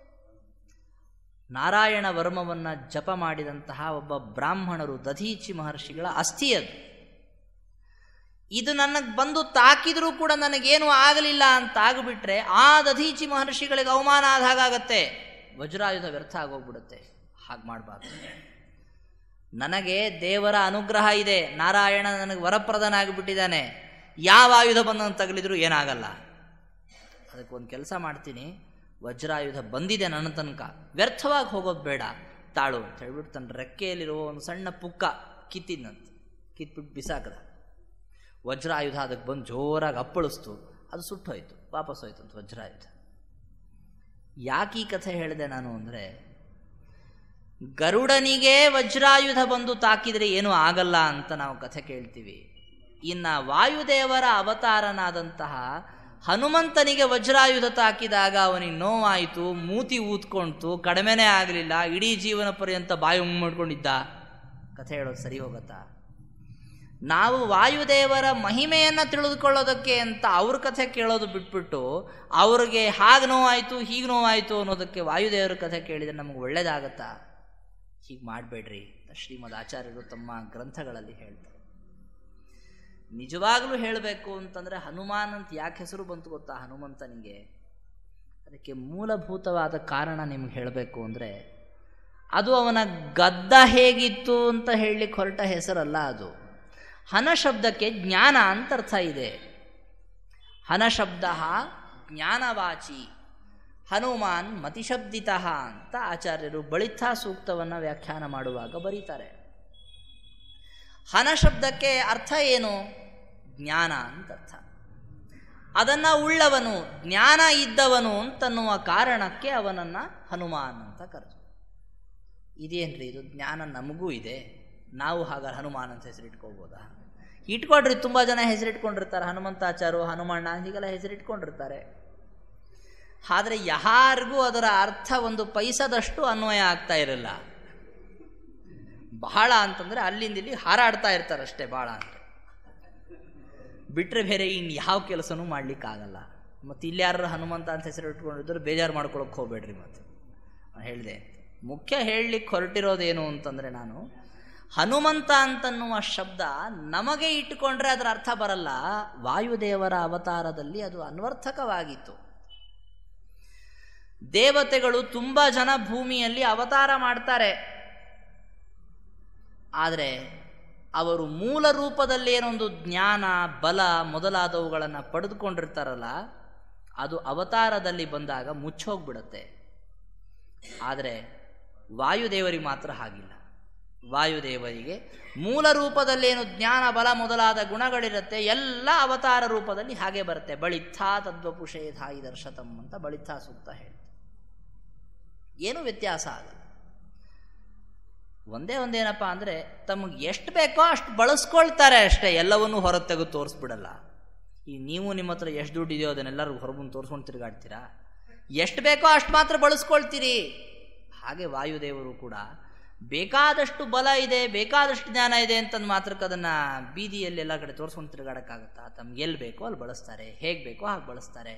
ನಾರಾಯಣ ವರ್ಮವನ್ನು ಜಪ ಮಾಡಿದಂತಹ ಒಬ್ಬ ಬ್ರಾಹ್ಮಣರು ದಧೀಚಿ ಮಹರ್ಷಿಗಳ ಅಸ್ಥಿ ಅದು ಇದು ನನಗೆ ಬಂದು ತಾಕಿದ್ರೂ ಕೂಡ ನನಗೇನು ಆಗಲಿಲ್ಲ ಅಂತ ಆಗಿಬಿಟ್ರೆ ಆ ದಧೀಚಿ ಮಹರ್ಷಿಗಳಿಗೆ ಅವಮಾನ ಆದ ಹಾಗಾಗತ್ತೆ ವಜ್ರಾಯುಧ ವ್ಯರ್ಥ ಆಗೋಗ್ಬಿಡುತ್ತೆ ಹಾಗೆ ಮಾಡಬಾರ್ದು ನನಗೆ ದೇವರ ಅನುಗ್ರಹ ಇದೆ ನಾರಾಯಣ ನನಗೆ ವರಪ್ರಧಾನ ಆಗಿಬಿಟ್ಟಿದ್ದಾನೆ ಯಾವ ಆಯುಧ ಬಂದನ್ನು ತಗಲಿದ್ರು ಏನಾಗಲ್ಲ ಅದಕ್ಕೆ ಒಂದು ಕೆಲಸ ಮಾಡ್ತೀನಿ ವಜ್ರಾಯುಧ ಬಂದಿದೆ ನನ್ನ ತನಕ ವ್ಯರ್ಥವಾಗಿ ಹೋಗೋದು ಬೇಡ ತಾಳು ಅಂತ ಹೇಳ್ಬಿಟ್ಟು ತನ್ನ ರೆಕ್ಕೆಯಲ್ಲಿರುವ ಒಂದು ಸಣ್ಣ ಪುಕ್ಕ ಕಿತ್ತಿದ್ನಂತ ಕಿತ್ಬಿಟ್ಟು ಬಿಸಾಕದ ವಜ್ರಾಯುಧ ಅದಕ್ಕೆ ಬಂದು ಜೋರಾಗಿ ಅಪ್ಪಳಿಸ್ತು ಅದು ಸುಟ್ಟೋಯ್ತು ವಾಪಸ್ ಹೋಯ್ತು ಅಂತ ವಜ್ರಾಯುಧ ಯಾಕೆ ಈ ಕಥೆ ಹೇಳಿದೆ ನಾನು ಅಂದರೆ ಗರುಡನಿಗೆ ವಜ್ರಾಯುಧ ಬಂದು ತಾಕಿದರೆ ಏನೂ ಆಗಲ್ಲ ಅಂತ ನಾವು ಕಥೆ ಕೇಳ್ತೀವಿ ಇನ್ನು ವಾಯುದೇವರ ಅವತಾರನಾದಂತಹ ಹನುಮಂತನಿಗೆ ವಜ್ರಾಯುಧ ತಾಕಿದಾಗ ಅವನಿಗೆ ನೋವಾಯಿತು ಮೂತಿ ಊದ್ಕೊಂತು ಕಡಿಮೆನೇ ಆಗಲಿಲ್ಲ ಇಡೀ ಜೀವನ ಪರ್ಯಂತ ಬಾಯಿ ಮಾಡ್ಕೊಂಡಿದ್ದ ಕಥೆ ಹೇಳೋದು ಸರಿ ಹೋಗತ್ತಾ ನಾವು ವಾಯುದೇವರ ಮಹಿಮೆಯನ್ನು ತಿಳಿದುಕೊಳ್ಳೋದಕ್ಕೆ ಅಂತ ಅವ್ರ ಕಥೆ ಕೇಳೋದು ಬಿಟ್ಬಿಟ್ಟು ಅವ್ರಿಗೆ ಹಾಗೆ ನೋವಾಯಿತು ಹೀಗೆ ನೋವಾಯಿತು ಅನ್ನೋದಕ್ಕೆ ವಾಯುದೇವರ ಕಥೆ ಕೇಳಿದರೆ ನಮಗೆ ಒಳ್ಳೇದಾಗತ್ತಾ ಹೀಗೆ ಮಾಡಬೇಡ್ರಿ ಶ್ರೀಮದ್ ಆಚಾರ್ಯರು ತಮ್ಮ ಗ್ರಂಥಗಳಲ್ಲಿ ಹೇಳ್ತಾರೆ ನಿಜವಾಗಲೂ ಹೇಳಬೇಕು ಅಂತಂದರೆ ಹನುಮಾನ್ ಅಂತ ಯಾಕೆ ಹೆಸರು ಬಂತು ಗೊತ್ತಾ ಹನುಮಂತನಿಗೆ ಅದಕ್ಕೆ ಮೂಲಭೂತವಾದ ಕಾರಣ ನಿಮ್ಗೆ ಹೇಳಬೇಕು ಅಂದರೆ ಅದು ಅವನ ಗದ್ದ ಹೇಗಿತ್ತು ಅಂತ ಹೇಳಲಿಕ್ಕೆ ಹೊರಟ ಹೆಸರಲ್ಲ ಅದು ಹನ ಶಬ್ದಕ್ಕೆ ಜ್ಞಾನ ಅಂತ ಅರ್ಥ ಇದೆ ಹನ ಶಬ್ದ ಜ್ಞಾನವಾಚಿ ಹನುಮಾನ್ ಮತಿಶಬ್ದಿತ ಅಂತ ಆಚಾರ್ಯರು ಬಳಿತ ಸೂಕ್ತವನ್ನು ವ್ಯಾಖ್ಯಾನ ಮಾಡುವಾಗ ಬರೀತಾರೆ ಹನ ಶಬ್ದಕ್ಕೆ ಅರ್ಥ ಏನು ಜ್ಞಾನ ಅಂತ ಅರ್ಥ ಅದನ್ನು ಉಳ್ಳವನು ಜ್ಞಾನ ಇದ್ದವನು ಅಂತನ್ನುವ ಕಾರಣಕ್ಕೆ ಅವನನ್ನು ಹನುಮಾನ್ ಅಂತ ಕರೆದು ಇದೇನ್ರಿ ಇದು ಜ್ಞಾನ ನಮಗೂ ಇದೆ ನಾವು ಹಾಗಾದ್ರೆ ಹನುಮಾನ್ ಅಂತ ಹೆಸರಿಟ್ಕೋಬೋದಾ ಇಟ್ಕೊಡ್ರಿ ತುಂಬ ಜನ ಹೆಸರಿಟ್ಕೊಂಡಿರ್ತಾರೆ ಹನುಮಂತಾಚಾರು ಹನುಮಣ್ಣ ಹೀಗೆಲ್ಲ ಹೆಸರಿಟ್ಕೊಂಡಿರ್ತಾರೆ ಆದರೆ ಯಾರಿಗೂ ಅದರ ಅರ್ಥ ಒಂದು ಪೈಸದಷ್ಟು ಅನ್ವಯ ಆಗ್ತಾ ಇರಲ್ಲ ಬಹಳ ಅಂತಂದರೆ ಅಲ್ಲಿಂದ ಇಲ್ಲಿ ಹಾರಾಡ್ತಾ ಇರ್ತಾರೆ ಅಷ್ಟೇ ಭಾಳ ಅಂದರೆ ಬಿಟ್ಟರೆ ಬೇರೆ ಇನ್ನು ಯಾವ ಕೆಲಸನೂ ಮಾಡಲಿಕ್ಕಾಗಲ್ಲ ಮತ್ತು ಇಲ್ಲಿ ಯಾರು ಹನುಮಂತ ಅಂತ ಹೆಸರು ಇಟ್ಕೊಂಡಿದ್ರು ಬೇಜಾರು ಮಾಡ್ಕೊಳಕ್ಕೆ ಹೋಗ್ಬೇಡ್ರಿ ಮತ್ತು ಹೇಳಿದೆ ಮುಖ್ಯ ಹೇಳಲಿಕ್ಕೆ ಹೊರಟಿರೋದೇನು ಅಂತಂದರೆ ನಾನು ಹನುಮಂತ ಅಂತನ್ನುವ ಶಬ್ದ ನಮಗೆ ಇಟ್ಟುಕೊಂಡ್ರೆ ಅದರ ಅರ್ಥ ಬರಲ್ಲ ವಾಯುದೇವರ ಅವತಾರದಲ್ಲಿ ಅದು ಅನ್ವರ್ಥಕವಾಗಿತ್ತು ದೇವತೆಗಳು ತುಂಬ ಜನ ಭೂಮಿಯಲ್ಲಿ ಅವತಾರ ಮಾಡ್ತಾರೆ ಆದರೆ ಅವರು ಮೂಲ ರೂಪದಲ್ಲಿ ಏನೊಂದು ಜ್ಞಾನ ಬಲ ಮೊದಲಾದವುಗಳನ್ನು ಪಡೆದುಕೊಂಡಿರ್ತಾರಲ್ಲ ಅದು ಅವತಾರದಲ್ಲಿ ಬಂದಾಗ ಮುಚ್ಚೋಗ್ಬಿಡುತ್ತೆ ಆದರೆ ವಾಯುದೇವರಿಗೆ ಮಾತ್ರ ಹಾಗಿಲ್ಲ ವಾಯುದೇವರಿಗೆ ಮೂಲ ರೂಪದಲ್ಲೇನು ಜ್ಞಾನ ಬಲ ಮೊದಲಾದ ಗುಣಗಳಿರುತ್ತೆ ಎಲ್ಲ ಅವತಾರ ರೂಪದಲ್ಲಿ ಹಾಗೆ ಬರುತ್ತೆ ಬಳಿತ್ಥಾ ತದ್ವಪುಷೇಧಾಯಿ ದರ್ಶತಂ ಅಂತ ಬಳಿತ್ಥಾ ಸೂಕ್ತ ಹೇಳಿ ಏನು ವ್ಯತ್ಯಾಸ ಆಗಲ್ಲ ಒಂದೇ ಒಂದೇನಪ್ಪ ಅಂದರೆ ತಮಗೆ ಎಷ್ಟು ಬೇಕೋ ಅಷ್ಟು ಬಳಸ್ಕೊಳ್ತಾರೆ ಅಷ್ಟೇ ಎಲ್ಲವನ್ನೂ ಹೊರಗೆ ತೆಗೆದು ತೋರಿಸ್ಬಿಡಲ್ಲ ಈ ನೀವು ನಿಮ್ಮ ಹತ್ರ ಎಷ್ಟು ದುಡ್ಡು ಇದೆಯೋ ಅದನ್ನೆಲ್ಲರೂ ಹೊರಬಂದು ತೋರಿಸ್ಕೊಂಡು ತಿರುಗಾಡ್ತೀರಾ ಎಷ್ಟು ಬೇಕೋ ಅಷ್ಟು ಮಾತ್ರ ಬಳಸ್ಕೊಳ್ತೀರಿ ಹಾಗೆ ವಾಯುದೇವರು ಕೂಡ ಬೇಕಾದಷ್ಟು ಬಲ ಇದೆ ಬೇಕಾದಷ್ಟು ಜ್ಞಾನ ಇದೆ ಅಂತಂದು ಮಾತ್ರಕ್ಕೆ ಅದನ್ನು ಬೀದಿಯಲ್ಲಿ ಎಲ್ಲ ಕಡೆ ತೋರಿಸ್ಕೊಂಡು ತಿರುಗಾಡೋಕ್ಕಾಗತ್ತಾ ತಮ್ಗೆ ಎಲ್ಲಿ ಬೇಕೋ ಅಲ್ಲಿ ಬಳಸ್ತಾರೆ ಹೇಗೆ ಬೇಕೋ ಹಾಗೆ ಬಳಸ್ತಾರೆ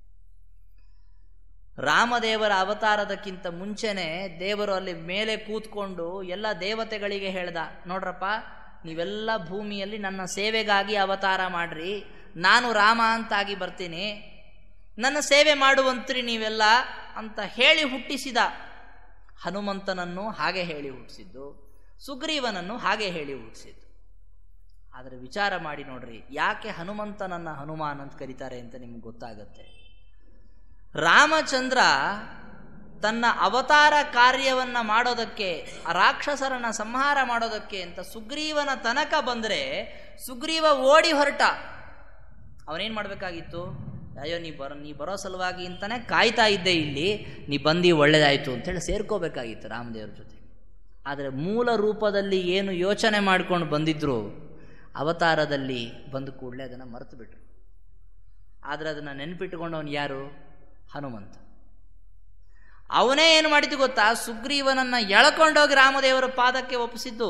ರಾಮದೇವರ ಅವತಾರದಕ್ಕಿಂತ ಮುಂಚೆನೆ ದೇವರು ಅಲ್ಲಿ ಮೇಲೆ ಕೂತ್ಕೊಂಡು ಎಲ್ಲ ದೇವತೆಗಳಿಗೆ ಹೇಳ್ದ ನೋಡ್ರಪ್ಪ ನೀವೆಲ್ಲ ಭೂಮಿಯಲ್ಲಿ ನನ್ನ ಸೇವೆಗಾಗಿ ಅವತಾರ ಮಾಡ್ರಿ ನಾನು ರಾಮ ಅಂತಾಗಿ ಬರ್ತೀನಿ ನನ್ನ ಸೇವೆ ಮಾಡುವಂತ್ರಿ ನೀವೆಲ್ಲ ಅಂತ ಹೇಳಿ ಹುಟ್ಟಿಸಿದ ಹನುಮಂತನನ್ನು ಹಾಗೆ ಹೇಳಿ ಹುಟ್ಟಿಸಿದ್ದು ಸುಗ್ರೀವನನ್ನು ಹಾಗೆ ಹೇಳಿ ಹುಟ್ಟಿಸಿದ್ದು ಆದರೆ ವಿಚಾರ ಮಾಡಿ ನೋಡ್ರಿ ಯಾಕೆ ಹನುಮಂತನನ್ನ ಹನುಮಾನ್ ಅಂತ ಕರೀತಾರೆ ಅಂತ ನಿಮ್ಗೆ ಗೊತ್ತಾಗತ್ತೆ ರಾಮಚಂದ್ರ ತನ್ನ ಅವತಾರ ಕಾರ್ಯವನ್ನ ಮಾಡೋದಕ್ಕೆ ರಾಕ್ಷಸರನ್ನ ಸಂಹಾರ ಮಾಡೋದಕ್ಕೆ ಅಂತ ಸುಗ್ರೀವನ ತನಕ ಬಂದರೆ ಸುಗ್ರೀವ ಓಡಿ ಹೊರಟ ಅವನೇನು ಮಾಡಬೇಕಾಗಿತ್ತು ಅಯ್ಯೋ ನೀ ಬರೋ ನೀ ಬರೋ ಸಲುವಾಗಿ ಅಂತಾನೆ ಕಾಯ್ತಾ ಇದ್ದೆ ಇಲ್ಲಿ ನೀ ಬಂದು ಒಳ್ಳೇದಾಯಿತು ಅಂತೇಳಿ ಸೇರ್ಕೋಬೇಕಾಗಿತ್ತು ರಾಮದೇವ್ರ ಜೊತೆ ಆದರೆ ಮೂಲ ರೂಪದಲ್ಲಿ ಏನು ಯೋಚನೆ ಮಾಡ್ಕೊಂಡು ಬಂದಿದ್ರು ಅವತಾರದಲ್ಲಿ ಬಂದ ಕೂಡಲೇ ಅದನ್ನು ಮರೆತು ಬಿಟ್ರು ಆದರೆ ಅದನ್ನು ನೆನಪಿಟ್ಟುಕೊಂಡವನು ಯಾರು ಹನುಮಂತ ಅವನೇ ಏನು ಮಾಡಿದ್ದು ಗೊತ್ತಾ ಸುಗ್ರೀವನನ್ನ ಎಳ್ಕೊಂಡೋಗಿ ರಾಮದೇವರ ಪಾದಕ್ಕೆ ಒಪ್ಪಿಸಿದ್ದು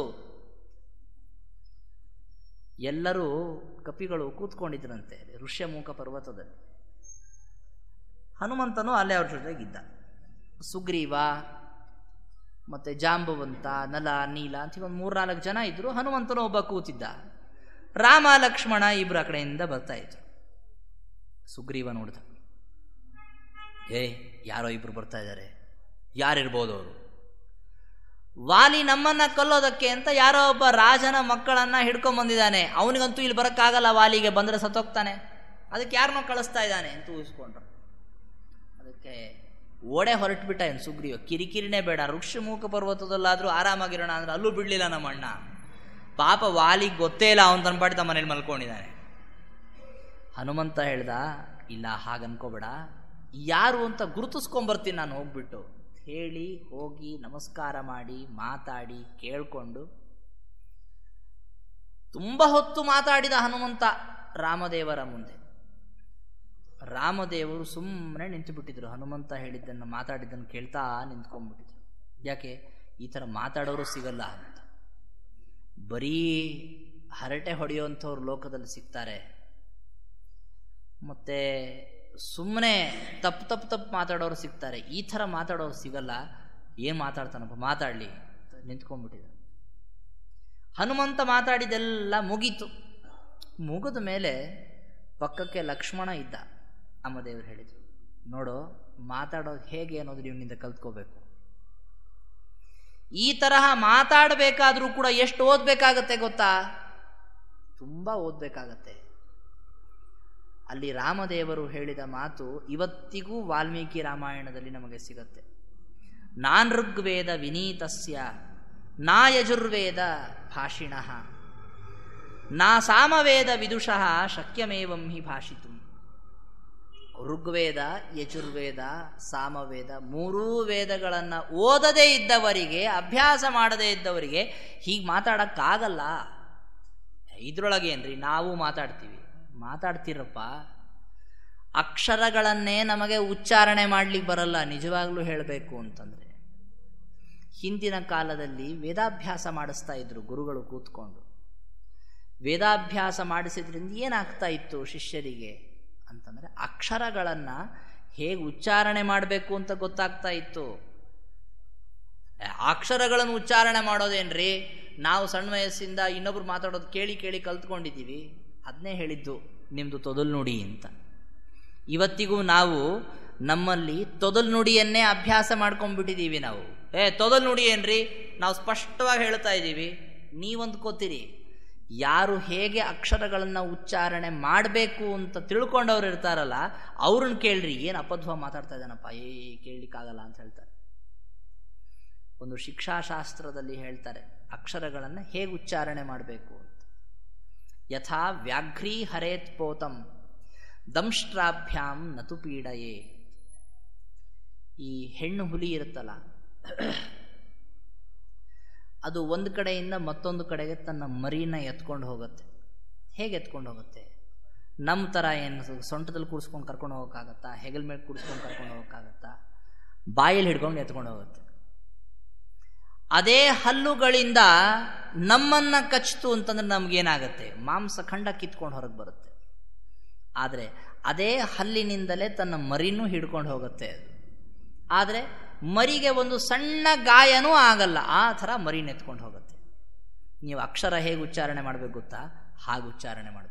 ಎಲ್ಲರೂ ಕಪಿಗಳು ಕೂತ್ಕೊಂಡಿದ್ರಂತೆ ಋಷ್ಯಮೂಕ ಪರ್ವತದಲ್ಲಿ ಹನುಮಂತನು ಅಲ್ಲೇ ಅವ್ರ ಜೊತೆಗಿದ್ದ ಸುಗ್ರೀವ ಮತ್ತೆ ಜಾಂಬವಂತ ನಲ ನೀಲ ಅಂತ ಒಂದು ಮೂರ್ನಾಲ್ಕು ಜನ ಇದ್ರು ಹನುಮಂತನು ಒಬ್ಬ ಕೂತಿದ್ದ ರಾಮ ಲಕ್ಷ್ಮಣ ಇಬ್ರು ಆ ಕಡೆಯಿಂದ ಬರ್ತಾ ಇದ್ರು ಸುಗ್ರೀವ ನೋಡ್ದ ಏ ಯಾರೋ ಇಬ್ರು ಬರ್ತಾ ಇದ್ದಾರೆ ಯಾರಿರ್ಬೋದು ಅವರು ವಾಲಿ ನಮ್ಮನ್ನ ಕೊಲ್ಲೋದಕ್ಕೆ ಅಂತ ಯಾರೋ ಒಬ್ಬ ರಾಜನ ಮಕ್ಕಳನ್ನ ಹಿಡ್ಕೊಂಡ್ ಬಂದಿದ್ದಾನೆ ಅವನಿಗಂತೂ ಇಲ್ಲಿ ಬರೋಕ್ಕಾಗಲ್ಲ ವಾಲಿಗೆ ಬಂದ್ರೆ ಸತ್ತೋಗ್ತಾನೆ ಅದಕ್ಕೆ ಯಾರನ್ನೋ ಕಳಿಸ್ತಾ ಇದ್ದಾನೆ ಅಂತ ಊಹಿಸ್ಕೊಂಡ್ರು ಅದಕ್ಕೆ ಓಡೆ ಹೊರಟ್ಬಿಟ್ಟ ಏನು ಸುಗ್ರೀವ ಕಿರಿಕಿರಿನೇ ಬೇಡ ಋಕ್ಷಮೂಕ ಪರ್ವತದಲ್ಲಾದ್ರೂ ಆರಾಮಾಗಿರೋಣ ಅಂದ್ರೆ ಅಲ್ಲೂ ಬಿಡ್ಲಿಲ್ಲ ನಮ್ಮ ಅಣ್ಣ ಪಾಪ ವಾಲಿಗೆ ಗೊತ್ತೇ ಇಲ್ಲ ಅವನ್ ತನ್ನ ಪಾಟಿ ತಮ್ಮ ಮನೇಲಿ ಮಲ್ಕೊಂಡಿದ್ದಾನೆ ಹನುಮಂತ ಹೇಳ್ದ ಇಲ್ಲ ಹಾಗನ್ಕೋಬೇಡ ಯಾರು ಅಂತ ಗುರುತಿಸ್ಕೊಂಬರ್ತೀನಿ ನಾನು ಹೋಗ್ಬಿಟ್ಟು ಹೇಳಿ ಹೋಗಿ ನಮಸ್ಕಾರ ಮಾಡಿ ಮಾತಾಡಿ ಕೇಳ್ಕೊಂಡು ತುಂಬ ಹೊತ್ತು ಮಾತಾಡಿದ ಹನುಮಂತ ರಾಮದೇವರ ಮುಂದೆ ರಾಮದೇವರು ಸುಮ್ಮನೆ ನಿಂತು ಬಿಟ್ಟಿದ್ರು ಹನುಮಂತ ಹೇಳಿದ್ದನ್ನು ಮಾತಾಡಿದ್ದನ್ನು ಕೇಳ್ತಾ ನಿಂತ್ಕೊಂಡ್ಬಿಟ್ಟಿದ್ರು ಯಾಕೆ ಈ ಥರ ಮಾತಾಡೋರು ಸಿಗಲ್ಲ ಅಂತ ಬರೀ ಹರಟೆ ಹೊಡೆಯುವಂಥವ್ರು ಲೋಕದಲ್ಲಿ ಸಿಗ್ತಾರೆ ಮತ್ತೆ ಸುಮ್ಮನೆ ತಪ್ಪು ತಪ್ಪು ತಪ್ಪು ಮಾತಾಡೋರು ಸಿಗ್ತಾರೆ ಈ ಥರ ಮಾತಾಡೋರು ಸಿಗಲ್ಲ ಏನು ಮಾತಾಡ್ತಾನಪ್ಪ ಮಾತಾಡಲಿ ನಿಂತ್ಕೊಂಡ್ಬಿಟ್ಟಿದ ಹನುಮಂತ ಮಾತಾಡಿದೆಲ್ಲ ಮುಗೀತು ಮುಗಿದ ಮೇಲೆ ಪಕ್ಕಕ್ಕೆ ಲಕ್ಷ್ಮಣ ಇದ್ದ ಅಮ್ಮದೇವರು ಹೇಳಿದರು ನೋಡು ಮಾತಾಡೋದು ಹೇಗೆ ಅನ್ನೋದು ಇವನಿಂದ ಕಲ್ತ್ಕೋಬೇಕು ಈ ತರಹ ಮಾತಾಡಬೇಕಾದ್ರೂ ಕೂಡ ಎಷ್ಟು ಓದಬೇಕಾಗತ್ತೆ ಗೊತ್ತಾ ತುಂಬ ಓದಬೇಕಾಗತ್ತೆ ಅಲ್ಲಿ ರಾಮದೇವರು ಹೇಳಿದ ಮಾತು ಇವತ್ತಿಗೂ ವಾಲ್ಮೀಕಿ ರಾಮಾಯಣದಲ್ಲಿ ನಮಗೆ ಸಿಗತ್ತೆ ನಾನ್ ಋಗ್ವೇದ ವಿನೀತಸ್ಯ ನಾ ಯಜುರ್ವೇದ ಭಾಷಿಣ ನಾ ಸಾಮವೇದ ವಿದುಷಃ ಶಕ್ಯಮೇವಂ ಹಿ ಭಾಷಿತು ಋಗ್ವೇದ ಯಜುರ್ವೇದ ಸಾಮವೇದ ಮೂರೂ ವೇದಗಳನ್ನು ಓದದೇ ಇದ್ದವರಿಗೆ ಅಭ್ಯಾಸ ಮಾಡದೇ ಇದ್ದವರಿಗೆ ಹೀಗೆ ಮಾತಾಡೋಕ್ಕಾಗಲ್ಲ ಇದ್ರೊಳಗೇನ್ರಿ ನಾವು ಮಾತಾಡ್ತೀವಿ ಮಾತಾಡ್ತೀರಪ್ಪ ಅಕ್ಷರಗಳನ್ನೇ ನಮಗೆ ಉಚ್ಚಾರಣೆ ಮಾಡ್ಲಿಕ್ಕೆ ಬರಲ್ಲ ನಿಜವಾಗ್ಲೂ ಹೇಳಬೇಕು ಅಂತಂದರೆ ಹಿಂದಿನ ಕಾಲದಲ್ಲಿ ವೇದಾಭ್ಯಾಸ ಮಾಡಿಸ್ತಾ ಇದ್ರು ಗುರುಗಳು ಕೂತ್ಕೊಂಡು ವೇದಾಭ್ಯಾಸ ಮಾಡಿಸಿದ್ರಿಂದ ಏನಾಗ್ತಾ ಇತ್ತು ಶಿಷ್ಯರಿಗೆ ಅಂತಂದರೆ ಅಕ್ಷರಗಳನ್ನು ಹೇಗೆ ಉಚ್ಚಾರಣೆ ಮಾಡಬೇಕು ಅಂತ ಗೊತ್ತಾಗ್ತಾ ಇತ್ತು ಅಕ್ಷರಗಳನ್ನು ಉಚ್ಚಾರಣೆ ಮಾಡೋದೇನ್ರಿ ನಾವು ಸಣ್ಣ ವಯಸ್ಸಿಂದ ಇನ್ನೊಬ್ರು ಮಾತಾಡೋದು ಕೇಳಿ ಕೇಳಿ ಕಲ್ತ್ಕೊಂಡಿದ್ದೀವಿ ಅದನ್ನೇ ಹೇಳಿದ್ದು ನಿಮ್ಮದು ತೊದಲು ನುಡಿ ಅಂತ ಇವತ್ತಿಗೂ ನಾವು ನಮ್ಮಲ್ಲಿ ತೊದಲು ನುಡಿಯನ್ನೇ ಅಭ್ಯಾಸ ಮಾಡ್ಕೊಂಡ್ಬಿಟ್ಟಿದ್ದೀವಿ ನಾವು ಏ ತೊದಲು ನುಡಿ ಏನ್ರಿ ನಾವು ಸ್ಪಷ್ಟವಾಗಿ ಹೇಳ್ತಾ ಇದ್ದೀವಿ ನೀವಂದ್ಕೋತೀರಿ ಯಾರು ಹೇಗೆ ಅಕ್ಷರಗಳನ್ನು ಉಚ್ಚಾರಣೆ ಮಾಡಬೇಕು ಅಂತ ತಿಳ್ಕೊಂಡವ್ರು ಇರ್ತಾರಲ್ಲ ಅವ್ರನ್ನ ಕೇಳ್ರಿ ಏನು ಅಪಧ್ವ ಮಾತಾಡ್ತಾ ಇದ್ದಾನಪ್ಪ ಏ ಕೇಳಲಿಕ್ಕಾಗಲ್ಲ ಅಂತ ಹೇಳ್ತಾರೆ ಒಂದು ಶಿಕ್ಷಾಶಾಸ್ತ್ರದಲ್ಲಿ ಹೇಳ್ತಾರೆ ಅಕ್ಷರಗಳನ್ನು ಹೇಗೆ ಉಚ್ಚಾರಣೆ ಮಾಡಬೇಕು ಅಂತ ಯಥಾ ವ್ಯಾಘ್ರೀ ಹರೇತ್ ಪೋತಂ ದಂಷ್ಟ್ರಾಭ್ಯಾಂ ನತು ಪೀಡಯೇ ಈ ಹೆಣ್ಣು ಹುಲಿ ಇರುತ್ತಲ್ಲ ಅದು ಒಂದು ಕಡೆಯಿಂದ ಮತ್ತೊಂದು ಕಡೆಗೆ ತನ್ನ ಮರಿನ ಎತ್ಕೊಂಡು ಹೋಗುತ್ತೆ ಹೇಗೆ ಎತ್ಕೊಂಡು ಹೋಗುತ್ತೆ ನಮ್ಮ ಥರ ಏನು ಸೊಂಟದಲ್ಲಿ ಕೂಡಿಸ್ಕೊಂಡು ಕರ್ಕೊಂಡು ಹೋಗೋಕ್ಕಾಗತ್ತಾ ಹೆಗಲ್ ಮೇಲೆ ಕೂಡಿಸ್ಕೊಂಡು ಕರ್ಕೊಂಡು ಹೋಗೋಕ್ಕಾಗತ್ತಾ ಬಾಯಲ್ಲಿ ಹಿಡ್ಕೊಂಡು ಎತ್ಕೊಂಡು ಹೋಗುತ್ತೆ ಅದೇ ಹಲ್ಲುಗಳಿಂದ ನಮ್ಮನ್ನ ಕಚ್ತು ಅಂತಂದ್ರೆ ನಮಗೇನಾಗುತ್ತೆ ಮಾಂಸ ಖಂಡ ಕಿತ್ಕೊಂಡು ಹೊರಗೆ ಬರುತ್ತೆ ಆದರೆ ಅದೇ ಹಲ್ಲಿನಿಂದಲೇ ತನ್ನ ಮರಿನೂ ಹಿಡ್ಕೊಂಡು ಹೋಗುತ್ತೆ ಅದು ಆದರೆ ಮರಿಗೆ ಒಂದು ಸಣ್ಣ ಗಾಯನೂ ಆಗಲ್ಲ ಆ ಥರ ಮರಿನ ಎತ್ಕೊಂಡು ಹೋಗುತ್ತೆ ನೀವು ಅಕ್ಷರ ಹೇಗೆ ಉಚ್ಚಾರಣೆ ಮಾಡಬೇಕು ಗೊತ್ತಾ ಹಾಗೆ ಉಚ್ಚಾರಣೆ ಮಾಡಬೇಕು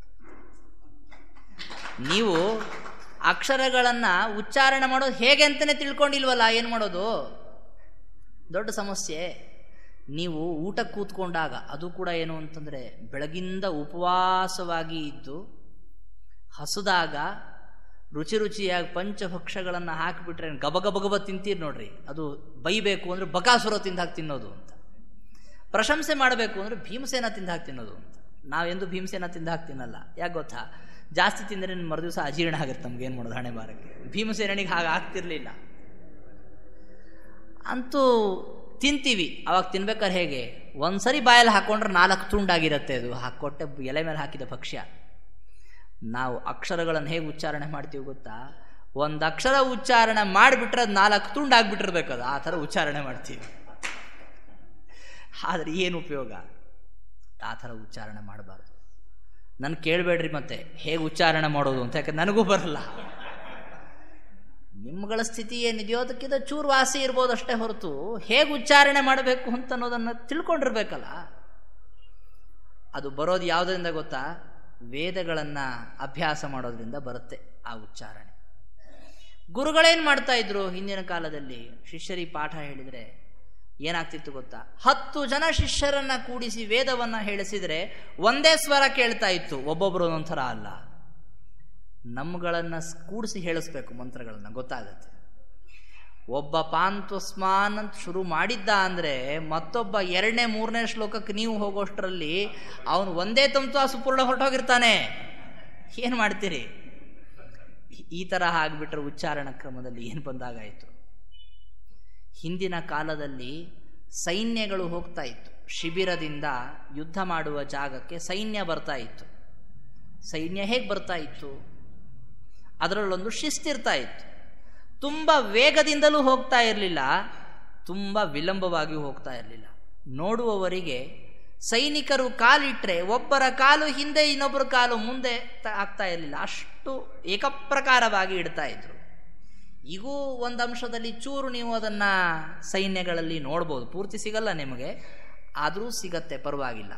ನೀವು ಅಕ್ಷರಗಳನ್ನು ಉಚ್ಚಾರಣೆ ಮಾಡೋದು ಹೇಗೆ ಅಂತಲೇ ತಿಳ್ಕೊಂಡಿಲ್ವಲ್ಲ ಏನು ಮಾಡೋದು ದೊಡ್ಡ ಸಮಸ್ಯೆ ನೀವು ಊಟ ಕೂತ್ಕೊಂಡಾಗ ಅದು ಕೂಡ ಏನು ಅಂತಂದರೆ ಬೆಳಗಿಂದ ಉಪವಾಸವಾಗಿ ಇದ್ದು ಹಸುದಾಗ ರುಚಿ ರುಚಿಯಾಗಿ ಪಂಚಭಕ್ಷಗಳನ್ನು ಹಾಕಿಬಿಟ್ರೆ ಗಬ ಗಬ ಗಬ ತಿಂತೀರಿ ನೋಡ್ರಿ ಅದು ಬೈಬೇಕು ಅಂದರೆ ಬಕಾಸುರ ತಿಂದಾಕಿ ತಿನ್ನೋದು ಅಂತ ಪ್ರಶಂಸೆ ಮಾಡಬೇಕು ಅಂದರೆ ಭೀಮಸೇನ ತಿಂದಾಕಿ ತಿನ್ನೋದು ಅಂತ ನಾವೆಂದು ಭೀಮಸೇನ ತಿಂದಾಕಿ ತಿನ್ನಲ್ಲ ಯಾಕೆ ಗೊತ್ತಾ ಜಾಸ್ತಿ ತಿಂದರೆ ಮರುದಿವಸ ಅಜೀರ್ಣ ಆಗುತ್ತೆ ನಮ್ಗೆ ಏನು ಮಾಡೋದು ಹಣೆ ಬಾರಕ್ಕೆ ಭೀಮಸೇನಿಗೆ ಹಾಗೆ ಆಗ್ತಿರ್ಲಿಲ್ಲ ಅಂತೂ ತಿಂತೀವಿ ಅವಾಗ ತಿನ್ಬೇಕಾದ್ರೆ ಹೇಗೆ ಒಂದ್ಸರಿ ಬಾಯಲ್ಲಿ ಹಾಕೊಂಡ್ರೆ ನಾಲ್ಕು ತುಂಡಾಗಿರುತ್ತೆ ಅದು ಹಾಕೊಟ್ಟೆ ಎಲೆ ಮೇಲೆ ಹಾಕಿದ ಭಕ್ಷ್ಯ ನಾವು ಅಕ್ಷರಗಳನ್ನು ಹೇಗೆ ಉಚ್ಚಾರಣೆ ಮಾಡ್ತೀವಿ ಗೊತ್ತಾ ಒಂದು ಅಕ್ಷರ ಉಚ್ಚಾರಣೆ ಮಾಡಿಬಿಟ್ರೆ ಅದು ನಾಲ್ಕು ತುಂಡಾಗ್ಬಿಟ್ಟಿರ್ಬೇಕು ಅದು ಆ ಥರ ಉಚ್ಚಾರಣೆ ಮಾಡ್ತೀವಿ ಆದರೆ ಏನು ಉಪಯೋಗ ಆ ಥರ ಉಚ್ಚಾರಣೆ ಮಾಡಬಾರ್ದು ನನ್ನ ಕೇಳಬೇಡ್ರಿ ಮತ್ತೆ ಹೇಗೆ ಉಚ್ಚಾರಣೆ ಮಾಡೋದು ಅಂತ ಯಾಕೆ ನನಗೂ ಬರಲ್ಲ ನಿಮ್ಮಗಳ ಸ್ಥಿತಿ ಏನಿದೆಯೋ ಅದಕ್ಕಿಂತ ಚೂರು ವಾಸಿ ಇರ್ಬೋದು ಅಷ್ಟೇ ಹೊರತು ಹೇಗೆ ಉಚ್ಚಾರಣೆ ಮಾಡಬೇಕು ಅಂತ ಅನ್ನೋದನ್ನು ತಿಳ್ಕೊಂಡಿರ್ಬೇಕಲ್ಲ ಅದು ಬರೋದು ಯಾವುದರಿಂದ ಗೊತ್ತಾ ವೇದಗಳನ್ನು ಅಭ್ಯಾಸ ಮಾಡೋದ್ರಿಂದ ಬರುತ್ತೆ ಆ ಉಚ್ಚಾರಣೆ ಗುರುಗಳೇನು ಮಾಡ್ತಾ ಇದ್ರು ಹಿಂದಿನ ಕಾಲದಲ್ಲಿ ಶಿಷ್ಯರಿಗೆ ಪಾಠ ಹೇಳಿದರೆ ಏನಾಗ್ತಿತ್ತು ಗೊತ್ತಾ ಹತ್ತು ಜನ ಶಿಷ್ಯರನ್ನ ಕೂಡಿಸಿ ವೇದವನ್ನ ಹೇಳಿಸಿದ್ರೆ ಒಂದೇ ಸ್ವರ ಕೇಳ್ತಾ ಇತ್ತು ಒಬ್ಬೊಬ್ಬರು ಒಂದೊಂಥರ ಅಲ್ಲ ನಮ್ಗಳನ್ನು ಕೂಡಿಸಿ ಹೇಳಿಸ್ಬೇಕು ಮಂತ್ರಗಳನ್ನು ಗೊತ್ತಾಗತ್ತೆ ಒಬ್ಬ ಪಾಂತ್ವಸ್ಮಾನ್ ಅಂತ ಶುರು ಮಾಡಿದ್ದ ಅಂದರೆ ಮತ್ತೊಬ್ಬ ಎರಡನೇ ಮೂರನೇ ಶ್ಲೋಕಕ್ಕೆ ನೀವು ಹೋಗೋಷ್ಟರಲ್ಲಿ ಅವನು ಒಂದೇ ತಂತು ಸುಪೂರ್ಣ ಹೊರಟೋಗಿರ್ತಾನೆ ಏನು ಮಾಡ್ತೀರಿ ಈ ಥರ ಆಗಿಬಿಟ್ರೆ ಉಚ್ಚಾರಣ ಕ್ರಮದಲ್ಲಿ ಏನು ಬಂದಾಗಾಯಿತು ಹಿಂದಿನ ಕಾಲದಲ್ಲಿ ಸೈನ್ಯಗಳು ಹೋಗ್ತಾ ಇತ್ತು ಶಿಬಿರದಿಂದ ಯುದ್ಧ ಮಾಡುವ ಜಾಗಕ್ಕೆ ಸೈನ್ಯ ಬರ್ತಾ ಇತ್ತು ಸೈನ್ಯ ಹೇಗೆ ಬರ್ತಾ ಇತ್ತು ಅದರಲ್ಲೊಂದು ಶಿಸ್ತಿರ್ತಾ ಇತ್ತು ತುಂಬ ವೇಗದಿಂದಲೂ ಹೋಗ್ತಾ ಇರಲಿಲ್ಲ ತುಂಬ ವಿಳಂಬವಾಗಿ ಹೋಗ್ತಾ ಇರಲಿಲ್ಲ ನೋಡುವವರಿಗೆ ಸೈನಿಕರು ಕಾಲಿಟ್ಟರೆ ಒಬ್ಬರ ಕಾಲು ಹಿಂದೆ ಇನ್ನೊಬ್ಬರ ಕಾಲು ಮುಂದೆ ಆಗ್ತಾ ಇರಲಿಲ್ಲ ಅಷ್ಟು ಏಕಪ್ರಕಾರವಾಗಿ ಇಡ್ತಾ ಇದ್ರು ಈಗೂ ಒಂದು ಅಂಶದಲ್ಲಿ ಚೂರು ನೀವು ಅದನ್ನು ಸೈನ್ಯಗಳಲ್ಲಿ ನೋಡ್ಬೋದು ಪೂರ್ತಿ ಸಿಗಲ್ಲ ನಿಮಗೆ ಆದರೂ ಸಿಗತ್ತೆ ಪರವಾಗಿಲ್ಲ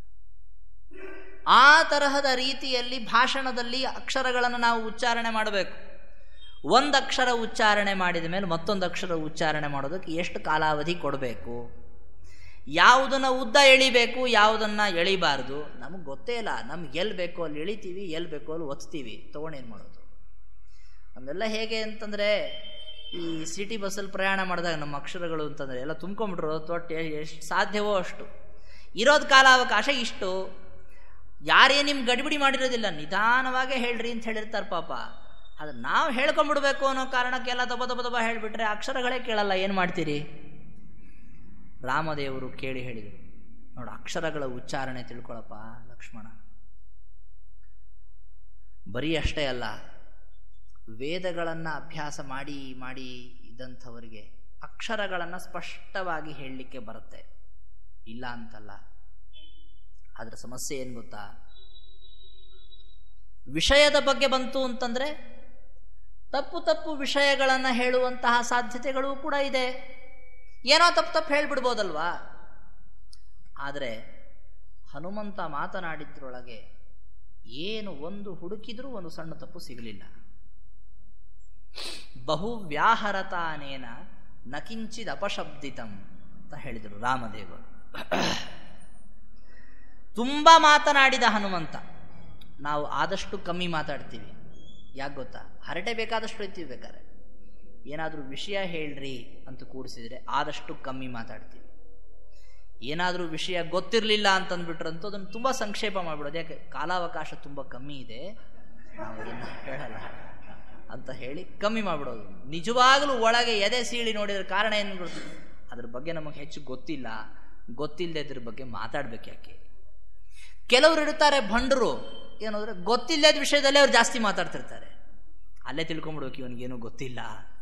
ಆ ತರಹದ ರೀತಿಯಲ್ಲಿ ಭಾಷಣದಲ್ಲಿ ಅಕ್ಷರಗಳನ್ನು ನಾವು ಉಚ್ಚಾರಣೆ ಮಾಡಬೇಕು ಒಂದು ಅಕ್ಷರ ಉಚ್ಚಾರಣೆ ಮಾಡಿದ ಮೇಲೆ ಮತ್ತೊಂದು ಅಕ್ಷರ ಉಚ್ಚಾರಣೆ ಮಾಡೋದಕ್ಕೆ ಎಷ್ಟು ಕಾಲಾವಧಿ ಕೊಡಬೇಕು ಯಾವುದನ್ನು ಉದ್ದ ಎಳಿಬೇಕು ಯಾವುದನ್ನು ಎಳಿಬಾರ್ದು ನಮಗೆ ಗೊತ್ತೇ ಇಲ್ಲ ನಮ್ಗೆ ಎಲ್ಲಿ ಬೇಕೋ ಅಲ್ಲಿ ಎಳಿತೀವಿ ಎಲ್ಲಿ ಬೇಕೋ ಅಲ್ಲಿ ಒತ್ತೀವಿ ತೊಗೊಂಡೇನು ಮಾಡೋದು ನಮ್ಮೆಲ್ಲ ಹೇಗೆ ಅಂತಂದರೆ ಈ ಸಿಟಿ ಬಸ್ಸಲ್ಲಿ ಪ್ರಯಾಣ ಮಾಡಿದಾಗ ನಮ್ಮ ಅಕ್ಷರಗಳು ಅಂತಂದರೆ ಎಲ್ಲ ತುಂಬ್ಕೊಂಬಿಟ್ರು ತೊಟ್ಟು ಎಷ್ಟು ಸಾಧ್ಯವೋ ಅಷ್ಟು ಇರೋದು ಕಾಲಾವಕಾಶ ಇಷ್ಟು ಯಾರೇ ನಿಮ್ಮ ಗಡಿಬಿಡಿ ಮಾಡಿರೋದಿಲ್ಲ ನಿಧಾನವಾಗೇ ಹೇಳ್ರಿ ಅಂತ ಹೇಳಿರ್ತಾರೆ ಪಾಪ ಅದು ನಾವು ಹೇಳ್ಕೊಂಬಿಡ್ಬೇಕು ಅನ್ನೋ ಕಾರಣಕ್ಕೆಲ್ಲ ದಬ ದಬ ದಬ ಹೇಳಿಬಿಟ್ರೆ ಅಕ್ಷರಗಳೇ ಕೇಳಲ್ಲ ಏನು ಮಾಡ್ತೀರಿ ರಾಮದೇವರು ಕೇಳಿ ಹೇಳಿದರು ನೋಡು ಅಕ್ಷರಗಳ ಉಚ್ಚಾರಣೆ ತಿಳ್ಕೊಳಪ್ಪ ಲಕ್ಷ್ಮಣ ಬರೀ ಅಷ್ಟೇ ಅಲ್ಲ ವೇದಗಳನ್ನು ಅಭ್ಯಾಸ ಮಾಡಿ ಮಾಡಿ ಇದ್ದಂಥವರಿಗೆ ಅಕ್ಷರಗಳನ್ನು ಸ್ಪಷ್ಟವಾಗಿ ಹೇಳಲಿಕ್ಕೆ ಬರುತ್ತೆ ಇಲ್ಲ ಅಂತಲ್ಲ ಅದರ ಸಮಸ್ಯೆ ಏನು ಗೊತ್ತಾ ವಿಷಯದ ಬಗ್ಗೆ ಬಂತು ಅಂತಂದರೆ ತಪ್ಪು ತಪ್ಪು ವಿಷಯಗಳನ್ನು ಹೇಳುವಂತಹ ಸಾಧ್ಯತೆಗಳು ಕೂಡ ಇದೆ ಏನೋ ತಪ್ಪು ತಪ್ಪು ಹೇಳಿಬಿಡ್ಬೋದಲ್ವಾ ಆದರೆ ಹನುಮಂತ ಮಾತನಾಡಿದ್ರೊಳಗೆ ಏನು ಒಂದು ಹುಡುಕಿದ್ರೂ ಒಂದು ಸಣ್ಣ ತಪ್ಪು ಸಿಗಲಿಲ್ಲ ಬಹು ವ್ಯಾಹರತಾನೇನ ನಕಿಂಚಿದ ಅಪಶಬ್ದಿತಂ ಅಂತ ಹೇಳಿದರು ರಾಮದೇವರು ತುಂಬ ಮಾತನಾಡಿದ ಹನುಮಂತ ನಾವು ಆದಷ್ಟು ಕಮ್ಮಿ ಮಾತಾಡ್ತೀವಿ ಯಾಕೆ ಗೊತ್ತಾ ಹರಟೆ ಬೇಕಾದಷ್ಟು ಇರ್ತೀವಿ ಬೇಕಾದ್ರೆ ಏನಾದರೂ ವಿಷಯ ಹೇಳ್ರಿ ಅಂತ ಕೂಡಿಸಿದರೆ ಆದಷ್ಟು ಕಮ್ಮಿ ಮಾತಾಡ್ತೀವಿ ಏನಾದರೂ ವಿಷಯ ಗೊತ್ತಿರಲಿಲ್ಲ ಅಂತಂದ್ಬಿಟ್ರಂತೂ ಅದನ್ನು ತುಂಬ ಸಂಕ್ಷೇಪ ಮಾಡಿಬಿಡೋದು ಯಾಕೆ ಕಾಲಾವಕಾಶ ತುಂಬ ಕಮ್ಮಿ ಇದೆ ನಾವು ಅದನ್ನು ಹೇಳಲ್ಲ ಅಂತ ಹೇಳಿ ಕಮ್ಮಿ ಮಾಡಿಬಿಡೋದು ನಿಜವಾಗಲೂ ಒಳಗೆ ಎದೆ ಸೀಳಿ ನೋಡಿದ್ರೆ ಕಾರಣ ಏನು ಗೊತ್ತು ಅದ್ರ ಬಗ್ಗೆ ನಮಗೆ ಹೆಚ್ಚು ಗೊತ್ತಿಲ್ಲ ಗೊತ್ತಿಲ್ಲದೆ ಇದ್ರ ಬಗ್ಗೆ ಮಾತಾಡ್ಬೇಕು ಯಾಕೆ ಕೆಲವರು ಇರ್ತಾರೆ ಭಂಡರು ಏನಂದ್ರೆ ಗೊತ್ತಿಲ್ಲದ ವಿಷಯದಲ್ಲೇ ಅವ್ರು ಜಾಸ್ತಿ ಮಾತಾಡ್ತಿರ್ತಾರೆ ಅಲ್ಲೇ ತಿಳ್ಕೊಂಬಿಡ್ಬೇಕು ಇವನಿಗೇನು ಗೊತ್ತಿಲ್ಲ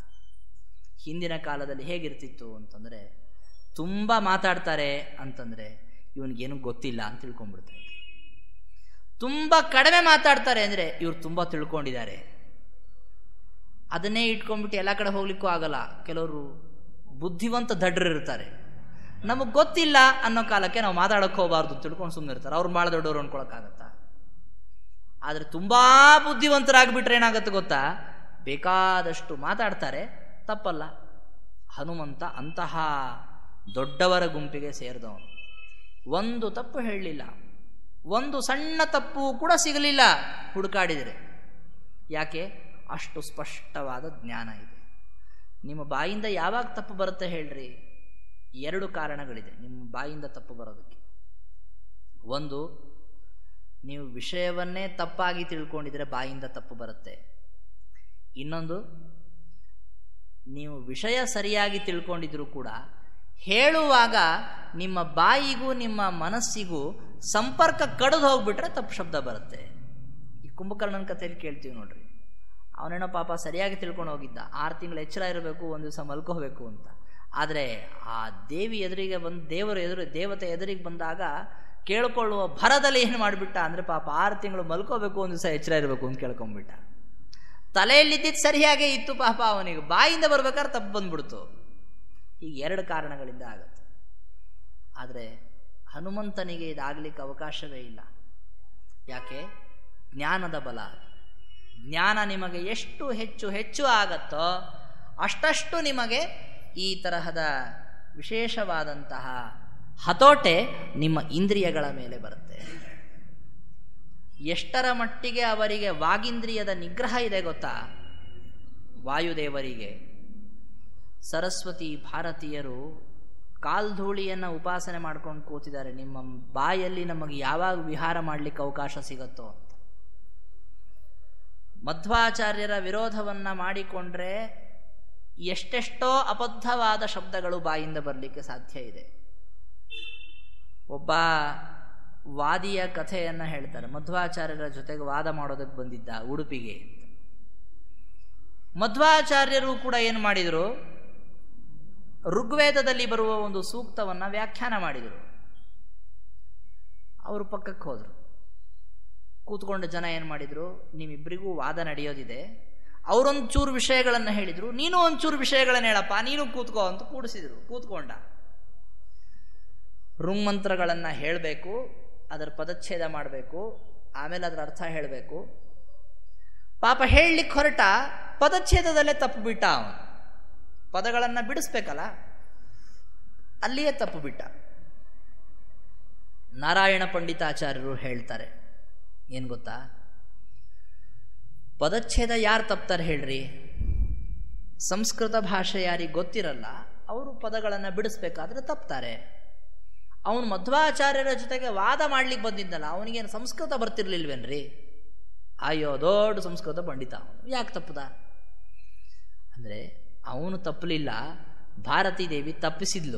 ಹಿಂದಿನ ಕಾಲದಲ್ಲಿ ಹೇಗಿರ್ತಿತ್ತು ಅಂತಂದರೆ ತುಂಬ ಮಾತಾಡ್ತಾರೆ ಅಂತಂದರೆ ಇವನಿಗೇನು ಗೊತ್ತಿಲ್ಲ ಅಂತ ತಿಳ್ಕೊಂಡ್ಬಿಡ್ತಾರೆ ತುಂಬ ಕಡಿಮೆ ಮಾತಾಡ್ತಾರೆ ಅಂದರೆ ಇವ್ರು ತುಂಬ ತಿಳ್ಕೊಂಡಿದ್ದಾರೆ ಅದನ್ನೇ ಇಟ್ಕೊಂಡ್ಬಿಟ್ಟು ಎಲ್ಲ ಕಡೆ ಹೋಗ್ಲಿಕ್ಕೂ ಆಗಲ್ಲ ಕೆಲವರು ಬುದ್ಧಿವಂತ ದಡ್ರು ಇರ್ತಾರೆ ನಮಗೆ ಗೊತ್ತಿಲ್ಲ ಅನ್ನೋ ಕಾಲಕ್ಕೆ ನಾವು ಮಾತಾಡೋಕೆ ಹೋಗಬಾರ್ದು ಅಂತ ತಿಳ್ಕೊಂಡು ಸುಮ್ಮನೆ ಇರ್ತಾರೆ ಅವ್ರು ಭಾಳ ದೊಡ್ಡವರು ಅನ್ಕೊಳಕ್ಕಾಗತ್ತಾ ಆದರೆ ತುಂಬ ಬುದ್ಧಿವಂತರಾಗ್ಬಿಟ್ರೆ ಏನಾಗುತ್ತೆ ಗೊತ್ತಾ ಬೇಕಾದಷ್ಟು ಮಾತಾಡ್ತಾರೆ ತಪ್ಪಲ್ಲ ಹನುಮಂತ ಅಂತಹ ದೊಡ್ಡವರ ಗುಂಪಿಗೆ ಸೇರಿದವನು ಒಂದು ತಪ್ಪು ಹೇಳಲಿಲ್ಲ ಒಂದು ಸಣ್ಣ ತಪ್ಪು ಕೂಡ ಸಿಗಲಿಲ್ಲ ಹುಡುಕಾಡಿದರೆ ಯಾಕೆ ಅಷ್ಟು ಸ್ಪಷ್ಟವಾದ ಜ್ಞಾನ ಇದೆ ನಿಮ್ಮ ಬಾಯಿಂದ ಯಾವಾಗ ತಪ್ಪು ಬರುತ್ತೆ ಹೇಳ್ರಿ ಎರಡು ಕಾರಣಗಳಿದೆ ನಿಮ್ಮ ಬಾಯಿಂದ ತಪ್ಪು ಬರೋದಕ್ಕೆ ಒಂದು ನೀವು ವಿಷಯವನ್ನೇ ತಪ್ಪಾಗಿ ತಿಳ್ಕೊಂಡಿದ್ರೆ ಬಾಯಿಂದ ತಪ್ಪು ಬರುತ್ತೆ ಇನ್ನೊಂದು ನೀವು ವಿಷಯ ಸರಿಯಾಗಿ ತಿಳ್ಕೊಂಡಿದ್ರು ಕೂಡ ಹೇಳುವಾಗ ನಿಮ್ಮ ಬಾಯಿಗೂ ನಿಮ್ಮ ಮನಸ್ಸಿಗೂ ಸಂಪರ್ಕ ಕಡಿದು ಹೋಗ್ಬಿಟ್ರೆ ತಪ್ಪು ಶಬ್ದ ಬರುತ್ತೆ ಈ ಕುಂಭಕರ್ಣನ ಕಥೆಯಲ್ಲಿ ಕೇಳ್ತೀವಿ ನೋಡ್ರಿ ಅವನೇನೋ ಪಾಪ ಸರಿಯಾಗಿ ತಿಳ್ಕೊಂಡು ಹೋಗಿದ್ದ ಆರು ತಿಂಗಳು ಎಚ್ಚರ ಇರಬೇಕು ಒಂದು ದಿವಸ ಮಲ್ಕೋಬೇಕು ಅಂತ ಆದರೆ ಆ ದೇವಿ ಎದುರಿಗೆ ಬಂದು ದೇವರು ಎದುರು ದೇವತೆ ಎದುರಿಗೆ ಬಂದಾಗ ಕೇಳ್ಕೊಳ್ಳುವ ಭರದಲ್ಲಿ ಏನು ಮಾಡಿಬಿಟ್ಟ ಅಂದರೆ ಪಾಪ ಆರು ತಿಂಗಳು ಮಲ್ಕೋಬೇಕು ಒಂದು ದಿವಸ ಎಚ್ಚರ ಇರಬೇಕು ಅಂತ ಕೇಳ್ಕೊಂಡ್ಬಿಟ್ಟ ತಲೆಯಲ್ಲಿದ್ದಿದ್ದು ಸರಿಯಾಗೇ ಇತ್ತು ಪಾಪ ಅವನಿಗೆ ಬಾಯಿಂದ ಬರ್ಬೇಕಾದ್ರೆ ತಪ್ಪು ಬಂದ್ಬಿಡ್ತು ಈಗ ಎರಡು ಕಾರಣಗಳಿಂದ ಆಗುತ್ತೆ ಆದರೆ ಹನುಮಂತನಿಗೆ ಇದಾಗಲಿಕ್ಕೆ ಅವಕಾಶವೇ ಇಲ್ಲ ಯಾಕೆ ಜ್ಞಾನದ ಬಲ ಜ್ಞಾನ ನಿಮಗೆ ಎಷ್ಟು ಹೆಚ್ಚು ಹೆಚ್ಚು ಆಗತ್ತೋ ಅಷ್ಟಷ್ಟು ನಿಮಗೆ ಈ ತರಹದ ವಿಶೇಷವಾದಂತಹ ಹತೋಟೆ ನಿಮ್ಮ ಇಂದ್ರಿಯಗಳ ಮೇಲೆ ಬರುತ್ತೆ ಎಷ್ಟರ ಮಟ್ಟಿಗೆ ಅವರಿಗೆ ವಾಗೀಂದ್ರಿಯದ ನಿಗ್ರಹ ಇದೆ ಗೊತ್ತಾ ವಾಯುದೇವರಿಗೆ ಸರಸ್ವತಿ ಭಾರತೀಯರು ಕಾಲ್ಧೂಳಿಯನ್ನು ಉಪಾಸನೆ ಮಾಡ್ಕೊಂಡು ಕೂತಿದ್ದಾರೆ ನಿಮ್ಮ ಬಾಯಲ್ಲಿ ನಮಗೆ ಯಾವಾಗ ವಿಹಾರ ಮಾಡಲಿಕ್ಕೆ ಅವಕಾಶ ಸಿಗತ್ತೋ ಅಂತ ಮಧ್ವಾಚಾರ್ಯರ ವಿರೋಧವನ್ನು ಮಾಡಿಕೊಂಡ್ರೆ ಎಷ್ಟೆಷ್ಟೋ ಅಬದ್ಧವಾದ ಶಬ್ದಗಳು ಬಾಯಿಂದ ಬರಲಿಕ್ಕೆ ಸಾಧ್ಯ ಇದೆ ಒಬ್ಬ ವಾದಿಯ ಕಥೆಯನ್ನು ಹೇಳ್ತಾರೆ ಮಧ್ವಾಚಾರ್ಯರ ಜೊತೆಗೆ ವಾದ ಮಾಡೋದಕ್ಕೆ ಬಂದಿದ್ದ ಉಡುಪಿಗೆ ಮಧ್ವಾಚಾರ್ಯರು ಕೂಡ ಏನು ಮಾಡಿದರು ಋಗ್ವೇದದಲ್ಲಿ ಬರುವ ಒಂದು ಸೂಕ್ತವನ್ನು ವ್ಯಾಖ್ಯಾನ ಮಾಡಿದರು ಅವರು ಪಕ್ಕಕ್ಕೆ ಹೋದರು ಕೂತ್ಕೊಂಡ ಜನ ಏನು ಮಾಡಿದರು ನಿಮ್ಮಿಬ್ಬರಿಗೂ ವಾದ ನಡೆಯೋದಿದೆ ಅವರೊಂದು ಚೂರು ವಿಷಯಗಳನ್ನು ಹೇಳಿದರು ನೀನು ಒಂಚೂರು ವಿಷಯಗಳನ್ನು ಹೇಳಪ್ಪ ನೀನು ಕೂತ್ಕೋ ಅಂತ ಕೂಡಿಸಿದರು ಕೂತ್ಕೊಂಡ ಋಂಗ್ಮಂತ್ರಗಳನ್ನು ಹೇಳಬೇಕು ಅದರ ಪದಚ್ಛೇದ ಮಾಡಬೇಕು ಆಮೇಲೆ ಅದರ ಅರ್ಥ ಹೇಳಬೇಕು ಪಾಪ ಹೇಳಲಿಕ್ಕೆ ಹೊರಟ ಪದಚ್ಛೇದದಲ್ಲೇ ತಪ್ಪು ಬಿಟ್ಟ ಅವನು ಪದಗಳನ್ನು ಬಿಡಿಸ್ಬೇಕಲ್ಲ ಅಲ್ಲಿಯೇ ತಪ್ಪು ಬಿಟ್ಟ ನಾರಾಯಣ ಪಂಡಿತಾಚಾರ್ಯರು ಹೇಳ್ತಾರೆ ಏನು ಗೊತ್ತಾ ಪದಚ್ಛೇದ ಯಾರು ತಪ್ತಾರೆ ಹೇಳ್ರಿ ಸಂಸ್ಕೃತ ಭಾಷೆ ಯಾರಿಗೆ ಗೊತ್ತಿರಲ್ಲ ಅವರು ಪದಗಳನ್ನು ಬಿಡಿಸ್ಬೇಕಾದ್ರೆ ತಪ್ತಾರೆ ಅವನು ಮಧ್ವಾಚಾರ್ಯರ ಜೊತೆಗೆ ವಾದ ಮಾಡ್ಲಿಕ್ಕೆ ಬಂದಿದ್ದಲ್ಲ ಅವನಿಗೇನು ಸಂಸ್ಕೃತ ಬರ್ತಿರ್ಲಿಲ್ವೇನ್ರಿ ಅಯ್ಯೋ ದೊಡ್ಡ ಸಂಸ್ಕೃತ ಪಂಡಿತ ಅವನು ಯಾಕೆ ತಪ್ಪದ ಅಂದರೆ ಅವನು ತಪ್ಪಲಿಲ್ಲ ಭಾರತೀ ದೇವಿ ತಪ್ಪಿಸಿದ್ಲು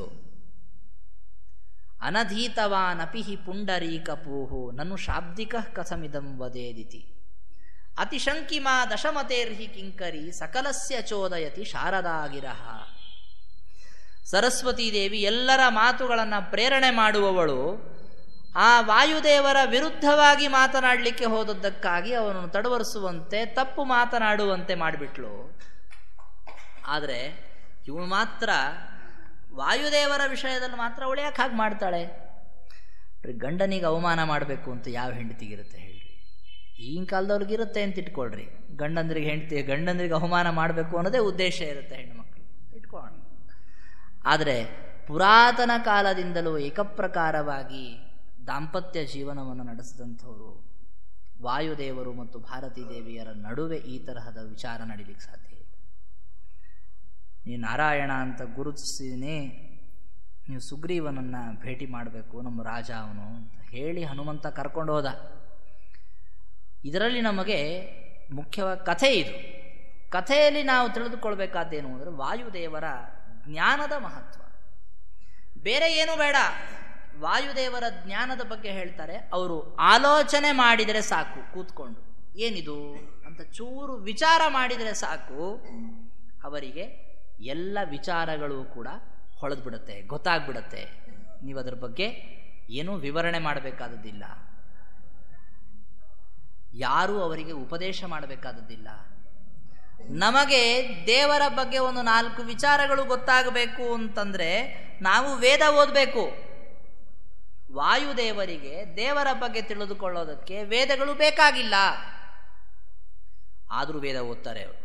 ಅನಧೀತವಾನಪಿ ಹಿ ಪುಂಡರೀಕಪೂಹು ನನು ಶಾಬ್ದಿಕ ಕಥಮಿದಂ ವದೇದಿತಿ ಅತಿಶಂಕಿಮಾ ದಶಮತೇರ್ಹಿ ಕಿಂಕರಿ ಸಕಲಸ್ಯ ಚೋದಯತಿ ಶಾರದಾಗಿರಹ ಸರಸ್ವತೀ ದೇವಿ ಎಲ್ಲರ ಮಾತುಗಳನ್ನು ಪ್ರೇರಣೆ ಮಾಡುವವಳು ಆ ವಾಯುದೇವರ ವಿರುದ್ಧವಾಗಿ ಮಾತನಾಡಲಿಕ್ಕೆ ಹೋದದ್ದಕ್ಕಾಗಿ ಅವನನ್ನು ತಡವರಿಸುವಂತೆ ತಪ್ಪು ಮಾತನಾಡುವಂತೆ ಮಾಡಿಬಿಟ್ಲು ಆದರೆ ಇವಳು ಮಾತ್ರ ವಾಯುದೇವರ ವಿಷಯದಲ್ಲಿ ಮಾತ್ರ ಅವಳು ಯಾಕೆ ಹಾಗೆ ಮಾಡ್ತಾಳೆ ಗಂಡನಿಗೆ ಅವಮಾನ ಮಾಡಬೇಕು ಅಂತ ಯಾವ ಹೆಂಡತಿಗಿರುತ್ತೆ ಹೇಳ್ರಿ ಈಗಿನ ಕಾಲದವ್ರಿಗೆ ಇರುತ್ತೆ ಅಂತ ಇಟ್ಕೊಳ್ರಿ ಗಂಡಂದ್ರಿಗೆ ಹೆಂಡತಿ ಗಂಡಂದ್ರಿಗೆ ಅವಮಾನ ಮಾಡಬೇಕು ಅನ್ನೋದೇ ಉದ್ದೇಶ ಇರುತ್ತೆ ಹೆಣ್ಣುಮಕ್ಕಳು ಇಟ್ಕೊಳ್ಳೋಣ ಆದರೆ ಪುರಾತನ ಕಾಲದಿಂದಲೂ ಏಕಪ್ರಕಾರವಾಗಿ ದಾಂಪತ್ಯ ಜೀವನವನ್ನು ನಡೆಸಿದಂಥವರು ವಾಯುದೇವರು ಮತ್ತು ಭಾರತೀ ದೇವಿಯರ ನಡುವೆ ಈ ತರಹದ ವಿಚಾರ ನಡೀಲಿಕ್ಕೆ ಸಾಧ್ಯ ಇಲ್ಲ ನೀವು ನಾರಾಯಣ ಅಂತ ಗುರುತಿಸಿನೇ ನೀವು ಸುಗ್ರೀವನನ್ನು ಭೇಟಿ ಮಾಡಬೇಕು ನಮ್ಮ ರಾಜ ಅವನು ಅಂತ ಹೇಳಿ ಹನುಮಂತ ಕರ್ಕೊಂಡು ಹೋದ ಇದರಲ್ಲಿ ನಮಗೆ ಮುಖ್ಯವಾಗಿ ಕಥೆ ಇದು ಕಥೆಯಲ್ಲಿ ನಾವು ತಿಳಿದುಕೊಳ್ಬೇಕಾದ್ದೇನು ಅಂದರೆ ವಾಯುದೇವರ ಜ್ಞಾನದ ಮಹತ್ವ ಬೇರೆ ಏನು ಬೇಡ ವಾಯುದೇವರ ಜ್ಞಾನದ ಬಗ್ಗೆ ಹೇಳ್ತಾರೆ ಅವರು ಆಲೋಚನೆ ಮಾಡಿದರೆ ಸಾಕು ಕೂತ್ಕೊಂಡು ಏನಿದು ಅಂತ ಚೂರು ವಿಚಾರ ಮಾಡಿದರೆ ಸಾಕು ಅವರಿಗೆ ಎಲ್ಲ ವಿಚಾರಗಳು ಕೂಡ ಹೊಳೆದು ಬಿಡುತ್ತೆ ಗೊತ್ತಾಗ್ಬಿಡುತ್ತೆ ನೀವು ಅದರ ಬಗ್ಗೆ ಏನೂ ವಿವರಣೆ ಮಾಡಬೇಕಾದದ್ದಿಲ್ಲ ಯಾರೂ ಅವರಿಗೆ ಉಪದೇಶ ಮಾಡಬೇಕಾದದ್ದಿಲ್ಲ ನಮಗೆ ದೇವರ ಬಗ್ಗೆ ಒಂದು ನಾಲ್ಕು ವಿಚಾರಗಳು ಗೊತ್ತಾಗಬೇಕು ಅಂತಂದ್ರೆ ನಾವು ವೇದ ಓದಬೇಕು ವಾಯುದೇವರಿಗೆ ದೇವರ ಬಗ್ಗೆ ತಿಳಿದುಕೊಳ್ಳೋದಕ್ಕೆ ವೇದಗಳು ಬೇಕಾಗಿಲ್ಲ ಆದರೂ ವೇದ ಓದ್ತಾರೆ ಅವರು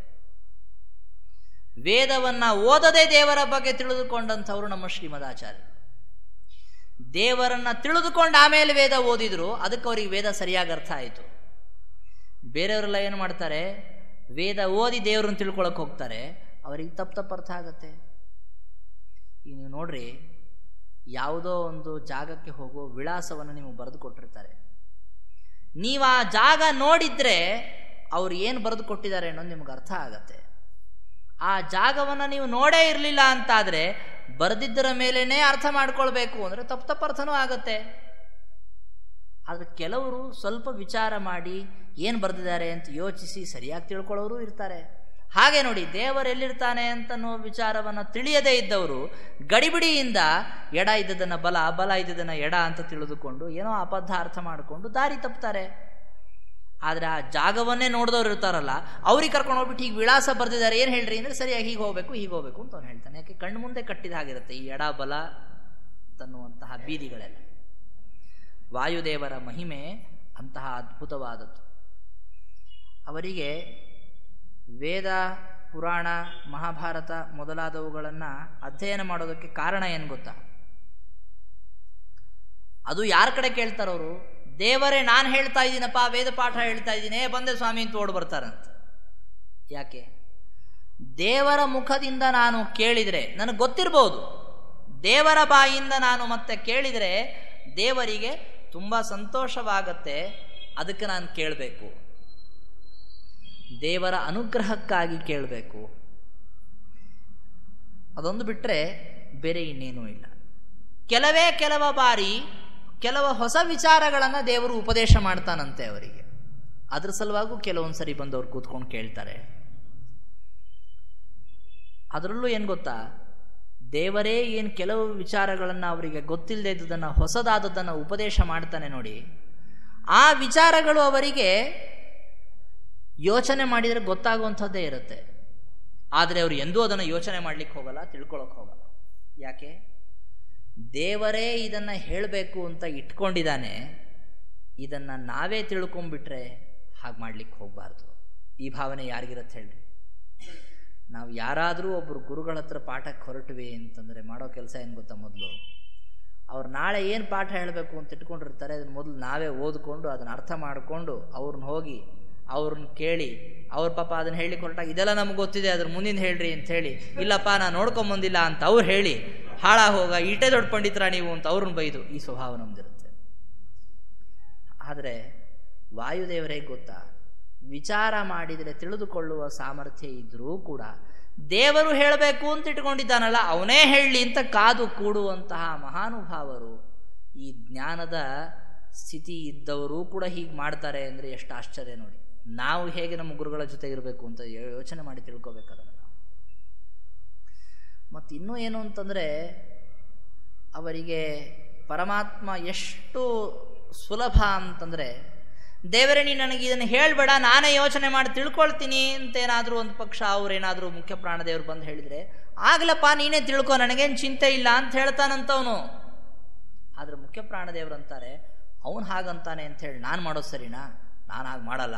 ವೇದವನ್ನ ಓದದೆ ದೇವರ ಬಗ್ಗೆ ತಿಳಿದುಕೊಂಡಂಥವ್ರು ನಮ್ಮ ಶ್ರೀಮದಾಚಾರ್ಯ ದೇವರನ್ನ ತಿಳಿದುಕೊಂಡು ಆಮೇಲೆ ವೇದ ಓದಿದ್ರು ಅದಕ್ಕೆ ಅವರಿಗೆ ವೇದ ಸರಿಯಾಗಿ ಅರ್ಥ ಆಯಿತು ಬೇರೆಯವರೆಲ್ಲ ಏನು ಮಾಡ್ತಾರೆ ವೇದ ಓದಿ ದೇವರನ್ನು ತಿಳ್ಕೊಳಕ್ಕೆ ಹೋಗ್ತಾರೆ ಅವರಿಗೆ ತಪ್ಪು ತಪ್ಪು ಅರ್ಥ ಆಗತ್ತೆ ಈಗ ನೀವು ನೋಡ್ರಿ ಯಾವುದೋ ಒಂದು ಜಾಗಕ್ಕೆ ಹೋಗೋ ವಿಳಾಸವನ್ನು ನೀವು ಬರೆದು ಕೊಟ್ಟಿರ್ತಾರೆ ನೀವು ಆ ಜಾಗ ನೋಡಿದ್ರೆ ಅವ್ರು ಏನು ಬರೆದು ಕೊಟ್ಟಿದ್ದಾರೆ ಅನ್ನೋದು ನಿಮ್ಗೆ ಅರ್ಥ ಆಗತ್ತೆ ಆ ಜಾಗವನ್ನು ನೀವು ನೋಡೇ ಇರಲಿಲ್ಲ ಅಂತಾದರೆ ಬರೆದಿದ್ದರ ಮೇಲೇನೆ ಅರ್ಥ ಮಾಡ್ಕೊಳ್ಬೇಕು ಅಂದರೆ ತಪ್ಪು ತಪ್ಪು ಅರ್ಥನೂ ಆಗತ್ತೆ ಆದರೆ ಕೆಲವರು ಸ್ವಲ್ಪ ವಿಚಾರ ಮಾಡಿ ಏನು ಬರೆದಿದ್ದಾರೆ ಅಂತ ಯೋಚಿಸಿ ಸರಿಯಾಗಿ ತಿಳ್ಕೊಳ್ಳೋರು ಇರ್ತಾರೆ ಹಾಗೆ ನೋಡಿ ದೇವರೆಲ್ಲಿರ್ತಾನೆ ಅಂತನೋ ವಿಚಾರವನ್ನು ತಿಳಿಯದೇ ಇದ್ದವರು ಗಡಿಬಿಡಿಯಿಂದ ಎಡ ಇದ್ದದನ್ನು ಬಲ ಬಲ ಇದ್ದದನ್ನು ಎಡ ಅಂತ ತಿಳಿದುಕೊಂಡು ಏನೋ ಅಬದ್ಧ ಅರ್ಥ ಮಾಡಿಕೊಂಡು ದಾರಿ ತಪ್ತಾರೆ ಆದರೆ ಆ ಜಾಗವನ್ನೇ ನೋಡಿದವ್ರು ಇರ್ತಾರಲ್ಲ ಅವ್ರಿಗೆ ಕರ್ಕೊಂಡು ಹೋಗ್ಬಿಟ್ಟು ಈಗ ವಿಳಾಸ ಬರೆದಿದ್ದಾರೆ ಏನು ಹೇಳ್ರಿ ಅಂದರೆ ಸರಿಯಾಗಿ ಹೀಗೆ ಹೋಗಬೇಕು ಹೀಗೆ ಹೋಗಬೇಕು ಅಂತ ಅವ್ನು ಹೇಳ್ತಾನೆ ಯಾಕೆ ಕಣ್ಣು ಮುಂದೆ ಕಟ್ಟಿದ ಹಾಗಿರುತ್ತೆ ಈ ಎಡ ಬಲ ತನ್ನುವಂತಹ ಬೀದಿಗಳೆಲ್ಲ ವಾಯುದೇವರ ಮಹಿಮೆ ಅಂತಹ ಅದ್ಭುತವಾದದ್ದು ಅವರಿಗೆ ವೇದ ಪುರಾಣ ಮಹಾಭಾರತ ಮೊದಲಾದವುಗಳನ್ನು ಅಧ್ಯಯನ ಮಾಡೋದಕ್ಕೆ ಕಾರಣ ಏನು ಗೊತ್ತಾ ಅದು ಯಾರ ಕಡೆ ಕೇಳ್ತಾರವರು ದೇವರೇ ನಾನು ಹೇಳ್ತಾ ಇದ್ದೀನಪ್ಪ ವೇದ ಪಾಠ ಹೇಳ್ತಾ ಇದ್ದೀನಿ ಬಂದೆ ಸ್ವಾಮಿ ಅಂತ ಓಡ್ ಬರ್ತಾರಂತ ಯಾಕೆ ದೇವರ ಮುಖದಿಂದ ನಾನು ಕೇಳಿದರೆ ನನಗೆ ಗೊತ್ತಿರ್ಬೋದು ದೇವರ ಬಾಯಿಂದ ನಾನು ಮತ್ತೆ ಕೇಳಿದರೆ ದೇವರಿಗೆ ತುಂಬ ಸಂತೋಷವಾಗತ್ತೆ ಅದಕ್ಕೆ ನಾನು ಕೇಳಬೇಕು ದೇವರ ಅನುಗ್ರಹಕ್ಕಾಗಿ ಕೇಳಬೇಕು ಅದೊಂದು ಬಿಟ್ಟರೆ ಬೇರೆ ಇನ್ನೇನೂ ಇಲ್ಲ ಕೆಲವೇ ಕೆಲವ ಬಾರಿ ಕೆಲವು ಹೊಸ ವಿಚಾರಗಳನ್ನು ದೇವರು ಉಪದೇಶ ಮಾಡ್ತಾನಂತೆ ಅವರಿಗೆ ಅದ್ರ ಸಲುವಾಗೂ ಕೆಲವೊಂದು ಸರಿ ಬಂದವ್ರು ಕೂತ್ಕೊಂಡು ಕೇಳ್ತಾರೆ ಅದರಲ್ಲೂ ಏನು ಗೊತ್ತಾ ದೇವರೇ ಏನು ಕೆಲವು ವಿಚಾರಗಳನ್ನು ಅವರಿಗೆ ಗೊತ್ತಿಲ್ಲದೆ ಇದ್ದುದನ್ನು ಹೊಸದಾದದ್ದನ್ನು ಉಪದೇಶ ಮಾಡ್ತಾನೆ ನೋಡಿ ಆ ವಿಚಾರಗಳು ಅವರಿಗೆ ಯೋಚನೆ ಮಾಡಿದರೆ ಗೊತ್ತಾಗುವಂಥದ್ದೇ ಇರುತ್ತೆ ಆದರೆ ಅವರು ಎಂದೂ ಅದನ್ನು ಯೋಚನೆ ಮಾಡಲಿಕ್ಕೆ ಹೋಗಲ್ಲ ತಿಳ್ಕೊಳಕ್ಕೆ ಹೋಗಲ್ಲ ಯಾಕೆ ದೇವರೇ ಇದನ್ನು ಹೇಳಬೇಕು ಅಂತ ಇಟ್ಕೊಂಡಿದ್ದಾನೆ ಇದನ್ನು ನಾವೇ ತಿಳ್ಕೊಂಬಿಟ್ರೆ ಹಾಗೆ ಮಾಡ್ಲಿಕ್ಕೆ ಹೋಗಬಾರ್ದು ಈ ಭಾವನೆ ಯಾರಿಗಿರತ್ತೆ ಹೇಳ್ರಿ ನಾವು ಯಾರಾದರೂ ಒಬ್ಬರು ಗುರುಗಳ ಹತ್ರ ಪಾಠಕ್ಕೆ ಹೊರಟ್ವಿ ಅಂತಂದರೆ ಮಾಡೋ ಕೆಲಸ ಏನು ಗೊತ್ತಾ ಮೊದಲು ಅವ್ರು ನಾಳೆ ಏನು ಪಾಠ ಹೇಳಬೇಕು ಅಂತ ಇಟ್ಕೊಂಡಿರ್ತಾರೆ ಅದನ್ನು ಮೊದಲು ನಾವೇ ಓದ್ಕೊಂಡು ಅದನ್ನು ಅರ್ಥ ಮಾಡಿಕೊಂಡು ಅವ್ರನ್ನ ಹೋಗಿ ಅವ್ರನ್ನ ಕೇಳಿ ಅವ್ರ ಪಾಪ ಅದನ್ನು ಹೇಳಲಿಕ್ಕೆ ಹೊರಟಾಗ ಇದೆಲ್ಲ ನಮ್ಗೆ ಗೊತ್ತಿದೆ ಅದ್ರ ಮುಂದಿನ ಹೇಳ್ರಿ ಅಂತ ಹೇಳಿ ಇಲ್ಲಪ್ಪ ನಾನು ನೋಡ್ಕೊಂಬಂದಿಲ್ಲ ಅಂತ ಅವ್ರು ಹೇಳಿ ಹಾಳಾಗಿ ಹೋಗ ಈಟೇ ದೊಡ್ಡ ಪಂಡಿತರ ನೀವು ಅಂತ ಅವ್ರನ್ನ ಬೈದು ಈ ಸ್ವಭಾವ ನಮ್ದಿರುತ್ತೆ ಆದರೆ ವಾಯುದೇವರೇ ಗೊತ್ತಾ ವಿಚಾರ ಮಾಡಿದರೆ ತಿಳಿದುಕೊಳ್ಳುವ ಸಾಮರ್ಥ್ಯ ಇದ್ದರೂ ಕೂಡ ದೇವರು ಹೇಳಬೇಕು ಅಂತ ಇಟ್ಕೊಂಡಿದ್ದಾನಲ್ಲ ಅವನೇ ಹೇಳಲಿ ಅಂತ ಕಾದು ಕೂಡುವಂತಹ ಮಹಾನುಭಾವರು ಈ ಜ್ಞಾನದ ಸ್ಥಿತಿ ಇದ್ದವರು ಕೂಡ ಹೀಗೆ ಮಾಡ್ತಾರೆ ಅಂದರೆ ಎಷ್ಟು ಆಶ್ಚರ್ಯ ನೋಡಿ ನಾವು ಹೇಗೆ ನಮ್ಮ ಗುರುಗಳ ಜೊತೆ ಇರಬೇಕು ಅಂತ ಯೋಚನೆ ಮಾಡಿ ತಿಳ್ಕೊಬೇಕಲ್ಲ ನಾವು ಮತ್ತು ಇನ್ನೂ ಏನು ಅಂತಂದರೆ ಅವರಿಗೆ ಪರಮಾತ್ಮ ಎಷ್ಟು ಸುಲಭ ಅಂತಂದರೆ ದೇವರೇ ನೀನು ನನಗೆ ಇದನ್ನು ಹೇಳಬೇಡ ನಾನೇ ಯೋಚನೆ ಮಾಡಿ ತಿಳ್ಕೊಳ್ತೀನಿ ಅಂತೇನಾದರೂ ಒಂದು ಪಕ್ಷ ಅವ್ರೇನಾದರೂ ಮುಖ್ಯ ಪ್ರಾಣದೇವರು ಬಂದು ಹೇಳಿದರೆ ಆಗ್ಲಪ್ಪ ನೀನೇ ತಿಳ್ಕೊ ನನಗೇನು ಚಿಂತೆ ಇಲ್ಲ ಅಂತ ಹೇಳ್ತಾನಂತವನು ಆದರೆ ಮುಖ್ಯ ಪ್ರಾಣದೇವರು ಅಂತಾರೆ ಅವನು ಹಾಗಂತಾನೆ ಅಂತ ಹೇಳಿ ನಾನು ಮಾಡೋದು ಸರಿನಾ ನಾನು ಹಾಗೆ ಮಾಡಲ್ಲ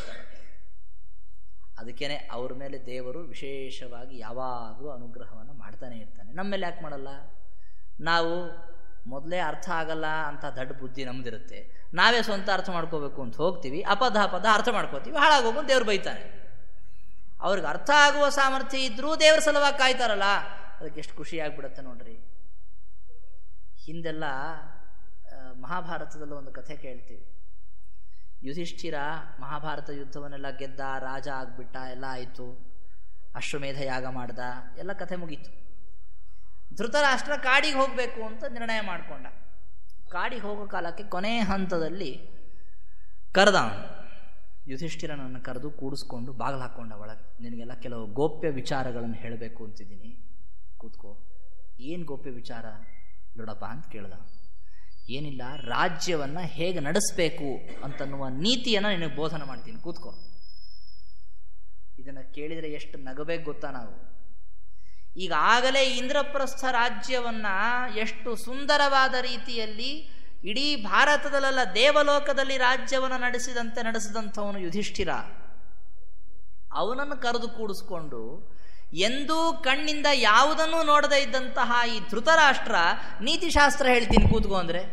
ಅದಕ್ಕೇನೆ ಅವ್ರ ಮೇಲೆ ದೇವರು ವಿಶೇಷವಾಗಿ ಯಾವಾಗಲೂ ಅನುಗ್ರಹವನ್ನು ಮಾಡ್ತಾನೆ ಇರ್ತಾನೆ ನಮ್ಮ ಮೇಲೆ ಯಾಕೆ ಮಾಡಲ್ಲ ನಾವು ಮೊದಲೇ ಅರ್ಥ ಆಗಲ್ಲ ಅಂತ ದಡ್ಡ ಬುದ್ಧಿ ನಮ್ದಿರುತ್ತೆ ನಾವೇ ಸ್ವಂತ ಅರ್ಥ ಮಾಡ್ಕೋಬೇಕು ಅಂತ ಹೋಗ್ತೀವಿ ಅಪಧ ಅಪಧ ಅರ್ಥ ಮಾಡ್ಕೋತೀವಿ ಹಾಳಾಗೋಗು ದೇವ್ರು ಬೈತಾನೆ ಅವ್ರಿಗೆ ಅರ್ಥ ಆಗುವ ಸಾಮರ್ಥ್ಯ ಇದ್ರೂ ದೇವ್ರ ಸಲುವಾಗಿ ಕಾಯ್ತಾರಲ್ಲ ಅದಕ್ಕೆ ಎಷ್ಟು ಖುಷಿ ಆಗ್ಬಿಡುತ್ತೆ ನೋಡ್ರಿ ಹಿಂದೆಲ್ಲ ಆ, ಮಹಾಭಾರತದಲ್ಲಿ ಒಂದು ಕಥೆ ಕೇಳ್ತೀವಿ ಯುಧಿಷ್ಠಿರ ಮಹಾಭಾರತ ಯುದ್ಧವನ್ನೆಲ್ಲ ಗೆದ್ದ ರಾಜ ಆಗ್ಬಿಟ್ಟ ಎಲ್ಲ ಆಯಿತು ಅಶ್ವಮೇಧ ಯಾಗ ಮಾಡ್ದ ಎಲ್ಲ ಕಥೆ ಮುಗೀತು ಧೃತರಾಷ್ಟ್ರ ಕಾಡಿಗೆ ಹೋಗಬೇಕು ಅಂತ ನಿರ್ಣಯ ಮಾಡಿಕೊಂಡ ಕಾಡಿಗೆ ಹೋಗೋ ಕಾಲಕ್ಕೆ ಕೊನೆ ಹಂತದಲ್ಲಿ ಕರೆದ ಅವನು ಯುಧಿಷ್ಠಿರನನ್ನು ಕರೆದು ಕೂಡಿಸ್ಕೊಂಡು ಬಾಗಿಲು ಹಾಕ್ಕೊಂಡ ಒಳಗೆ ನಿನಗೆಲ್ಲ ಕೆಲವು ಗೋಪ್ಯ ವಿಚಾರಗಳನ್ನು ಹೇಳಬೇಕು ಅಂತಿದ್ದೀನಿ ಕೂತ್ಕೋ ಏನು ಗೋಪ್ಯ ವಿಚಾರ ದೊಡ್ಡಪ್ಪ ಅಂತ ಕೇಳ್ದ ಏನಿಲ್ಲ ರಾಜ್ಯವನ್ನು ಹೇಗೆ ನಡೆಸಬೇಕು ಅಂತನ್ನುವ ನೀತಿಯನ್ನು ನಿನಗೆ ಬೋಧನೆ ಮಾಡ್ತೀನಿ ಕೂತ್ಕೋ ಇದನ್ನು ಕೇಳಿದರೆ ಎಷ್ಟು ನಗಬೇಕು ಗೊತ್ತಾ ನಾವು ಈಗಾಗಲೇ ಇಂದ್ರಪ್ರಸ್ಥ ರಾಜ್ಯವನ್ನ ಎಷ್ಟು ಸುಂದರವಾದ ರೀತಿಯಲ್ಲಿ ಇಡೀ ಭಾರತದಲ್ಲೆಲ್ಲ ದೇವಲೋಕದಲ್ಲಿ ರಾಜ್ಯವನ್ನು ನಡೆಸಿದಂತೆ ನಡೆಸಿದಂಥವನು ಯುಧಿಷ್ಠಿರ ಅವನನ್ನು ಕರೆದು ಕೂಡಿಸ್ಕೊಂಡು ಎಂದೂ ಕಣ್ಣಿಂದ ಯಾವುದನ್ನೂ ನೋಡದೇ ಇದ್ದಂತಹ ಈ ಧೃತರಾಷ್ಟ್ರ ನೀತಿಶಾಸ್ತ್ರ ಹೇಳ್ತೀನಿ ಕೂತ್ಕೋ ಅಂದ್ರೆ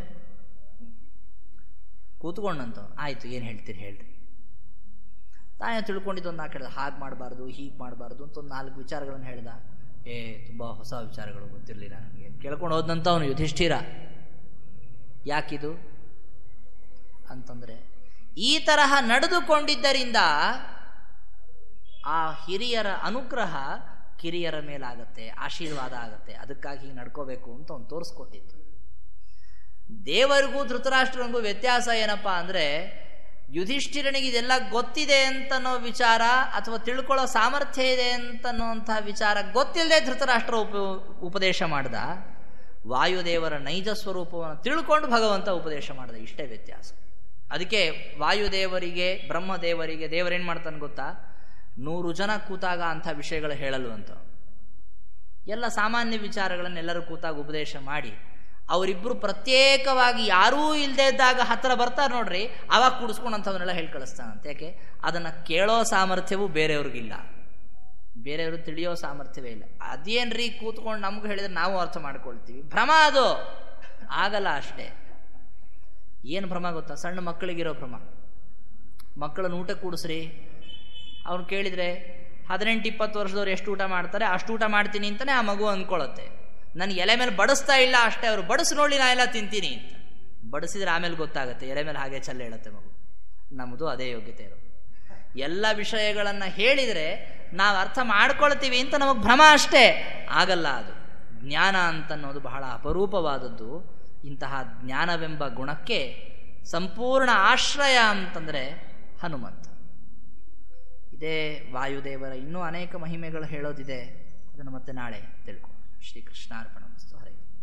ಕೂತ್ಕೊಂಡಂತ ಆಯ್ತು ಏನು ಹೇಳ್ತೀರಿ ಹೇಳ್ರಿ ತಾನೇ ತಿಳ್ಕೊಂಡಿದ್ದು ಒಂದು ನಾಲ್ಕು ಹೇಳ್ದ ಹಾಗೆ ಮಾಡಬಾರ್ದು ಹೀಗೆ ಮಾಡಬಾರ್ದು ಅಂತ ಒಂದು ನಾಲ್ಕು ವಿಚಾರಗಳನ್ನು ಹೇಳ್ದ ಏ ತುಂಬ ಹೊಸ ವಿಚಾರಗಳು ಗೊತ್ತಿರಲಿಲ್ಲ ನನಗೆ ಕೇಳ್ಕೊಂಡು ಹೋದಂತ ಅವನು ಯುಧಿಷ್ಠಿರ ಯಾಕಿದು ಅಂತಂದರೆ ಈ ತರಹ ನಡೆದುಕೊಂಡಿದ್ದರಿಂದ ಆ ಹಿರಿಯರ ಅನುಗ್ರಹ ಕಿರಿಯರ ಮೇಲಾಗತ್ತೆ ಆಶೀರ್ವಾದ ಆಗತ್ತೆ ಅದಕ್ಕಾಗಿ ಹೀಗೆ ನಡ್ಕೋಬೇಕು ಅಂತ ಅವ್ನು ತೋರಿಸ್ಕೊಟ್ಟಿತ್ತು ದೇವರಿಗೂ ಧೃತರಾಷ್ಟ್ರನಿಗೂ ವ್ಯತ್ಯಾಸ ಏನಪ್ಪಾ ಅಂದರೆ ಯುಧಿಷ್ಠಿರನಿಗೆ ಇದೆಲ್ಲ ಗೊತ್ತಿದೆ ಅಂತನೋ ವಿಚಾರ ಅಥವಾ ತಿಳ್ಕೊಳ್ಳೋ ಸಾಮರ್ಥ್ಯ ಇದೆ ಅಂತನ್ನುವಂತಹ ವಿಚಾರ ಗೊತ್ತಿಲ್ಲದೆ ಧೃತರಾಷ್ಟ್ರ ಉಪ ಉಪದೇಶ ಮಾಡ್ದ ವಾಯುದೇವರ ನೈಜ ಸ್ವರೂಪವನ್ನು ತಿಳ್ಕೊಂಡು ಭಗವಂತ ಉಪದೇಶ ಮಾಡ್ದ ಇಷ್ಟೇ ವ್ಯತ್ಯಾಸ ಅದಕ್ಕೆ ವಾಯುದೇವರಿಗೆ ಬ್ರಹ್ಮದೇವರಿಗೆ ದೇವರೇನು ಮಾಡ್ತಾನೆ ಗೊತ್ತಾ ನೂರು ಜನ ಕೂತಾಗ ಅಂಥ ವಿಷಯಗಳು ಹೇಳಲು ಅಂತ ಎಲ್ಲ ಸಾಮಾನ್ಯ ವಿಚಾರಗಳನ್ನೆಲ್ಲರೂ ಕೂತಾಗ ಉಪದೇಶ ಮಾಡಿ ಅವರಿಬ್ಬರು ಪ್ರತ್ಯೇಕವಾಗಿ ಯಾರೂ ಇಲ್ಲದೆ ಇದ್ದಾಗ ಹತ್ತಿರ ಬರ್ತಾರೆ ನೋಡ್ರಿ ಅವಾಗ ಕೂಡಿಸ್ಕೊಂಡು ಅಂಥವನ್ನೆಲ್ಲ ಹೇಳಿ ಕಳಿಸ್ತಾನಂತೆ ಯಾಕೆ ಅದನ್ನು ಕೇಳೋ ಸಾಮರ್ಥ್ಯವೂ ಬೇರೆಯವ್ರಿಗಿಲ್ಲ ಬೇರೆಯವರು ತಿಳಿಯೋ ಸಾಮರ್ಥ್ಯವೇ ಇಲ್ಲ ಅದೇನ್ರಿ ಕೂತ್ಕೊಂಡು ನಮ್ಗೆ ಹೇಳಿದ್ರೆ ನಾವು ಅರ್ಥ ಮಾಡ್ಕೊಳ್ತೀವಿ ಭ್ರಮ ಅದು ಆಗಲ್ಲ ಅಷ್ಟೇ ಏನು ಭ್ರಮ ಗೊತ್ತಾ ಸಣ್ಣ ಮಕ್ಕಳಿಗಿರೋ ಭ್ರಮ ಮಕ್ಕಳನ್ನ ಊಟ ಕೂಡಿಸ್ರಿ ಅವ್ನು ಕೇಳಿದರೆ ಹದಿನೆಂಟು ಇಪ್ಪತ್ತು ವರ್ಷದವ್ರು ಎಷ್ಟು ಊಟ ಮಾಡ್ತಾರೆ ಅಷ್ಟು ಊಟ ಮಾಡ್ತೀನಿ ಅಂತಲೇ ಆ ಮಗು ಅಂದ್ಕೊಳ್ಳುತ್ತೆ ನನಗೆ ಎಲೆ ಮೇಲೆ ಬಡಿಸ್ತಾ ಇಲ್ಲ ಅಷ್ಟೇ ಅವರು ಬಡಿಸ್ ನೋಡಿ ನಾ ಎಲ್ಲ ತಿಂತೀನಿ ಅಂತ ಬಡಿಸಿದ್ರೆ ಆಮೇಲೆ ಗೊತ್ತಾಗುತ್ತೆ ಎಲೆ ಮೇಲೆ ಹಾಗೆ ಚಲ್ಲ ಹೇಳುತ್ತೆ ಮಗು ನಮ್ಮದು ಅದೇ ಯೋಗ್ಯತೆ ಇರೋದು ಎಲ್ಲ ವಿಷಯಗಳನ್ನು ಹೇಳಿದರೆ ನಾವು ಅರ್ಥ ಮಾಡ್ಕೊಳ್ತೀವಿ ಅಂತ ನಮಗೆ ಭ್ರಮ ಅಷ್ಟೇ ಆಗಲ್ಲ ಅದು ಜ್ಞಾನ ಅಂತನ್ನೋದು ಬಹಳ ಅಪರೂಪವಾದದ್ದು ಇಂತಹ ಜ್ಞಾನವೆಂಬ ಗುಣಕ್ಕೆ ಸಂಪೂರ್ಣ ಆಶ್ರಯ ಅಂತಂದರೆ ಹನುಮಂತ ಇದೇ ವಾಯುದೇವರ ಇನ್ನೂ ಅನೇಕ ಮಹಿಮೆಗಳು ಹೇಳೋದಿದೆ ಅದನ್ನು ಮತ್ತೆ ನಾಳೆ ತಿಳ್ಕೊ ಶ್ರೀಕೃಷ್ಣಾರ್ಪಣ ವಸ್ತು ಹರೇ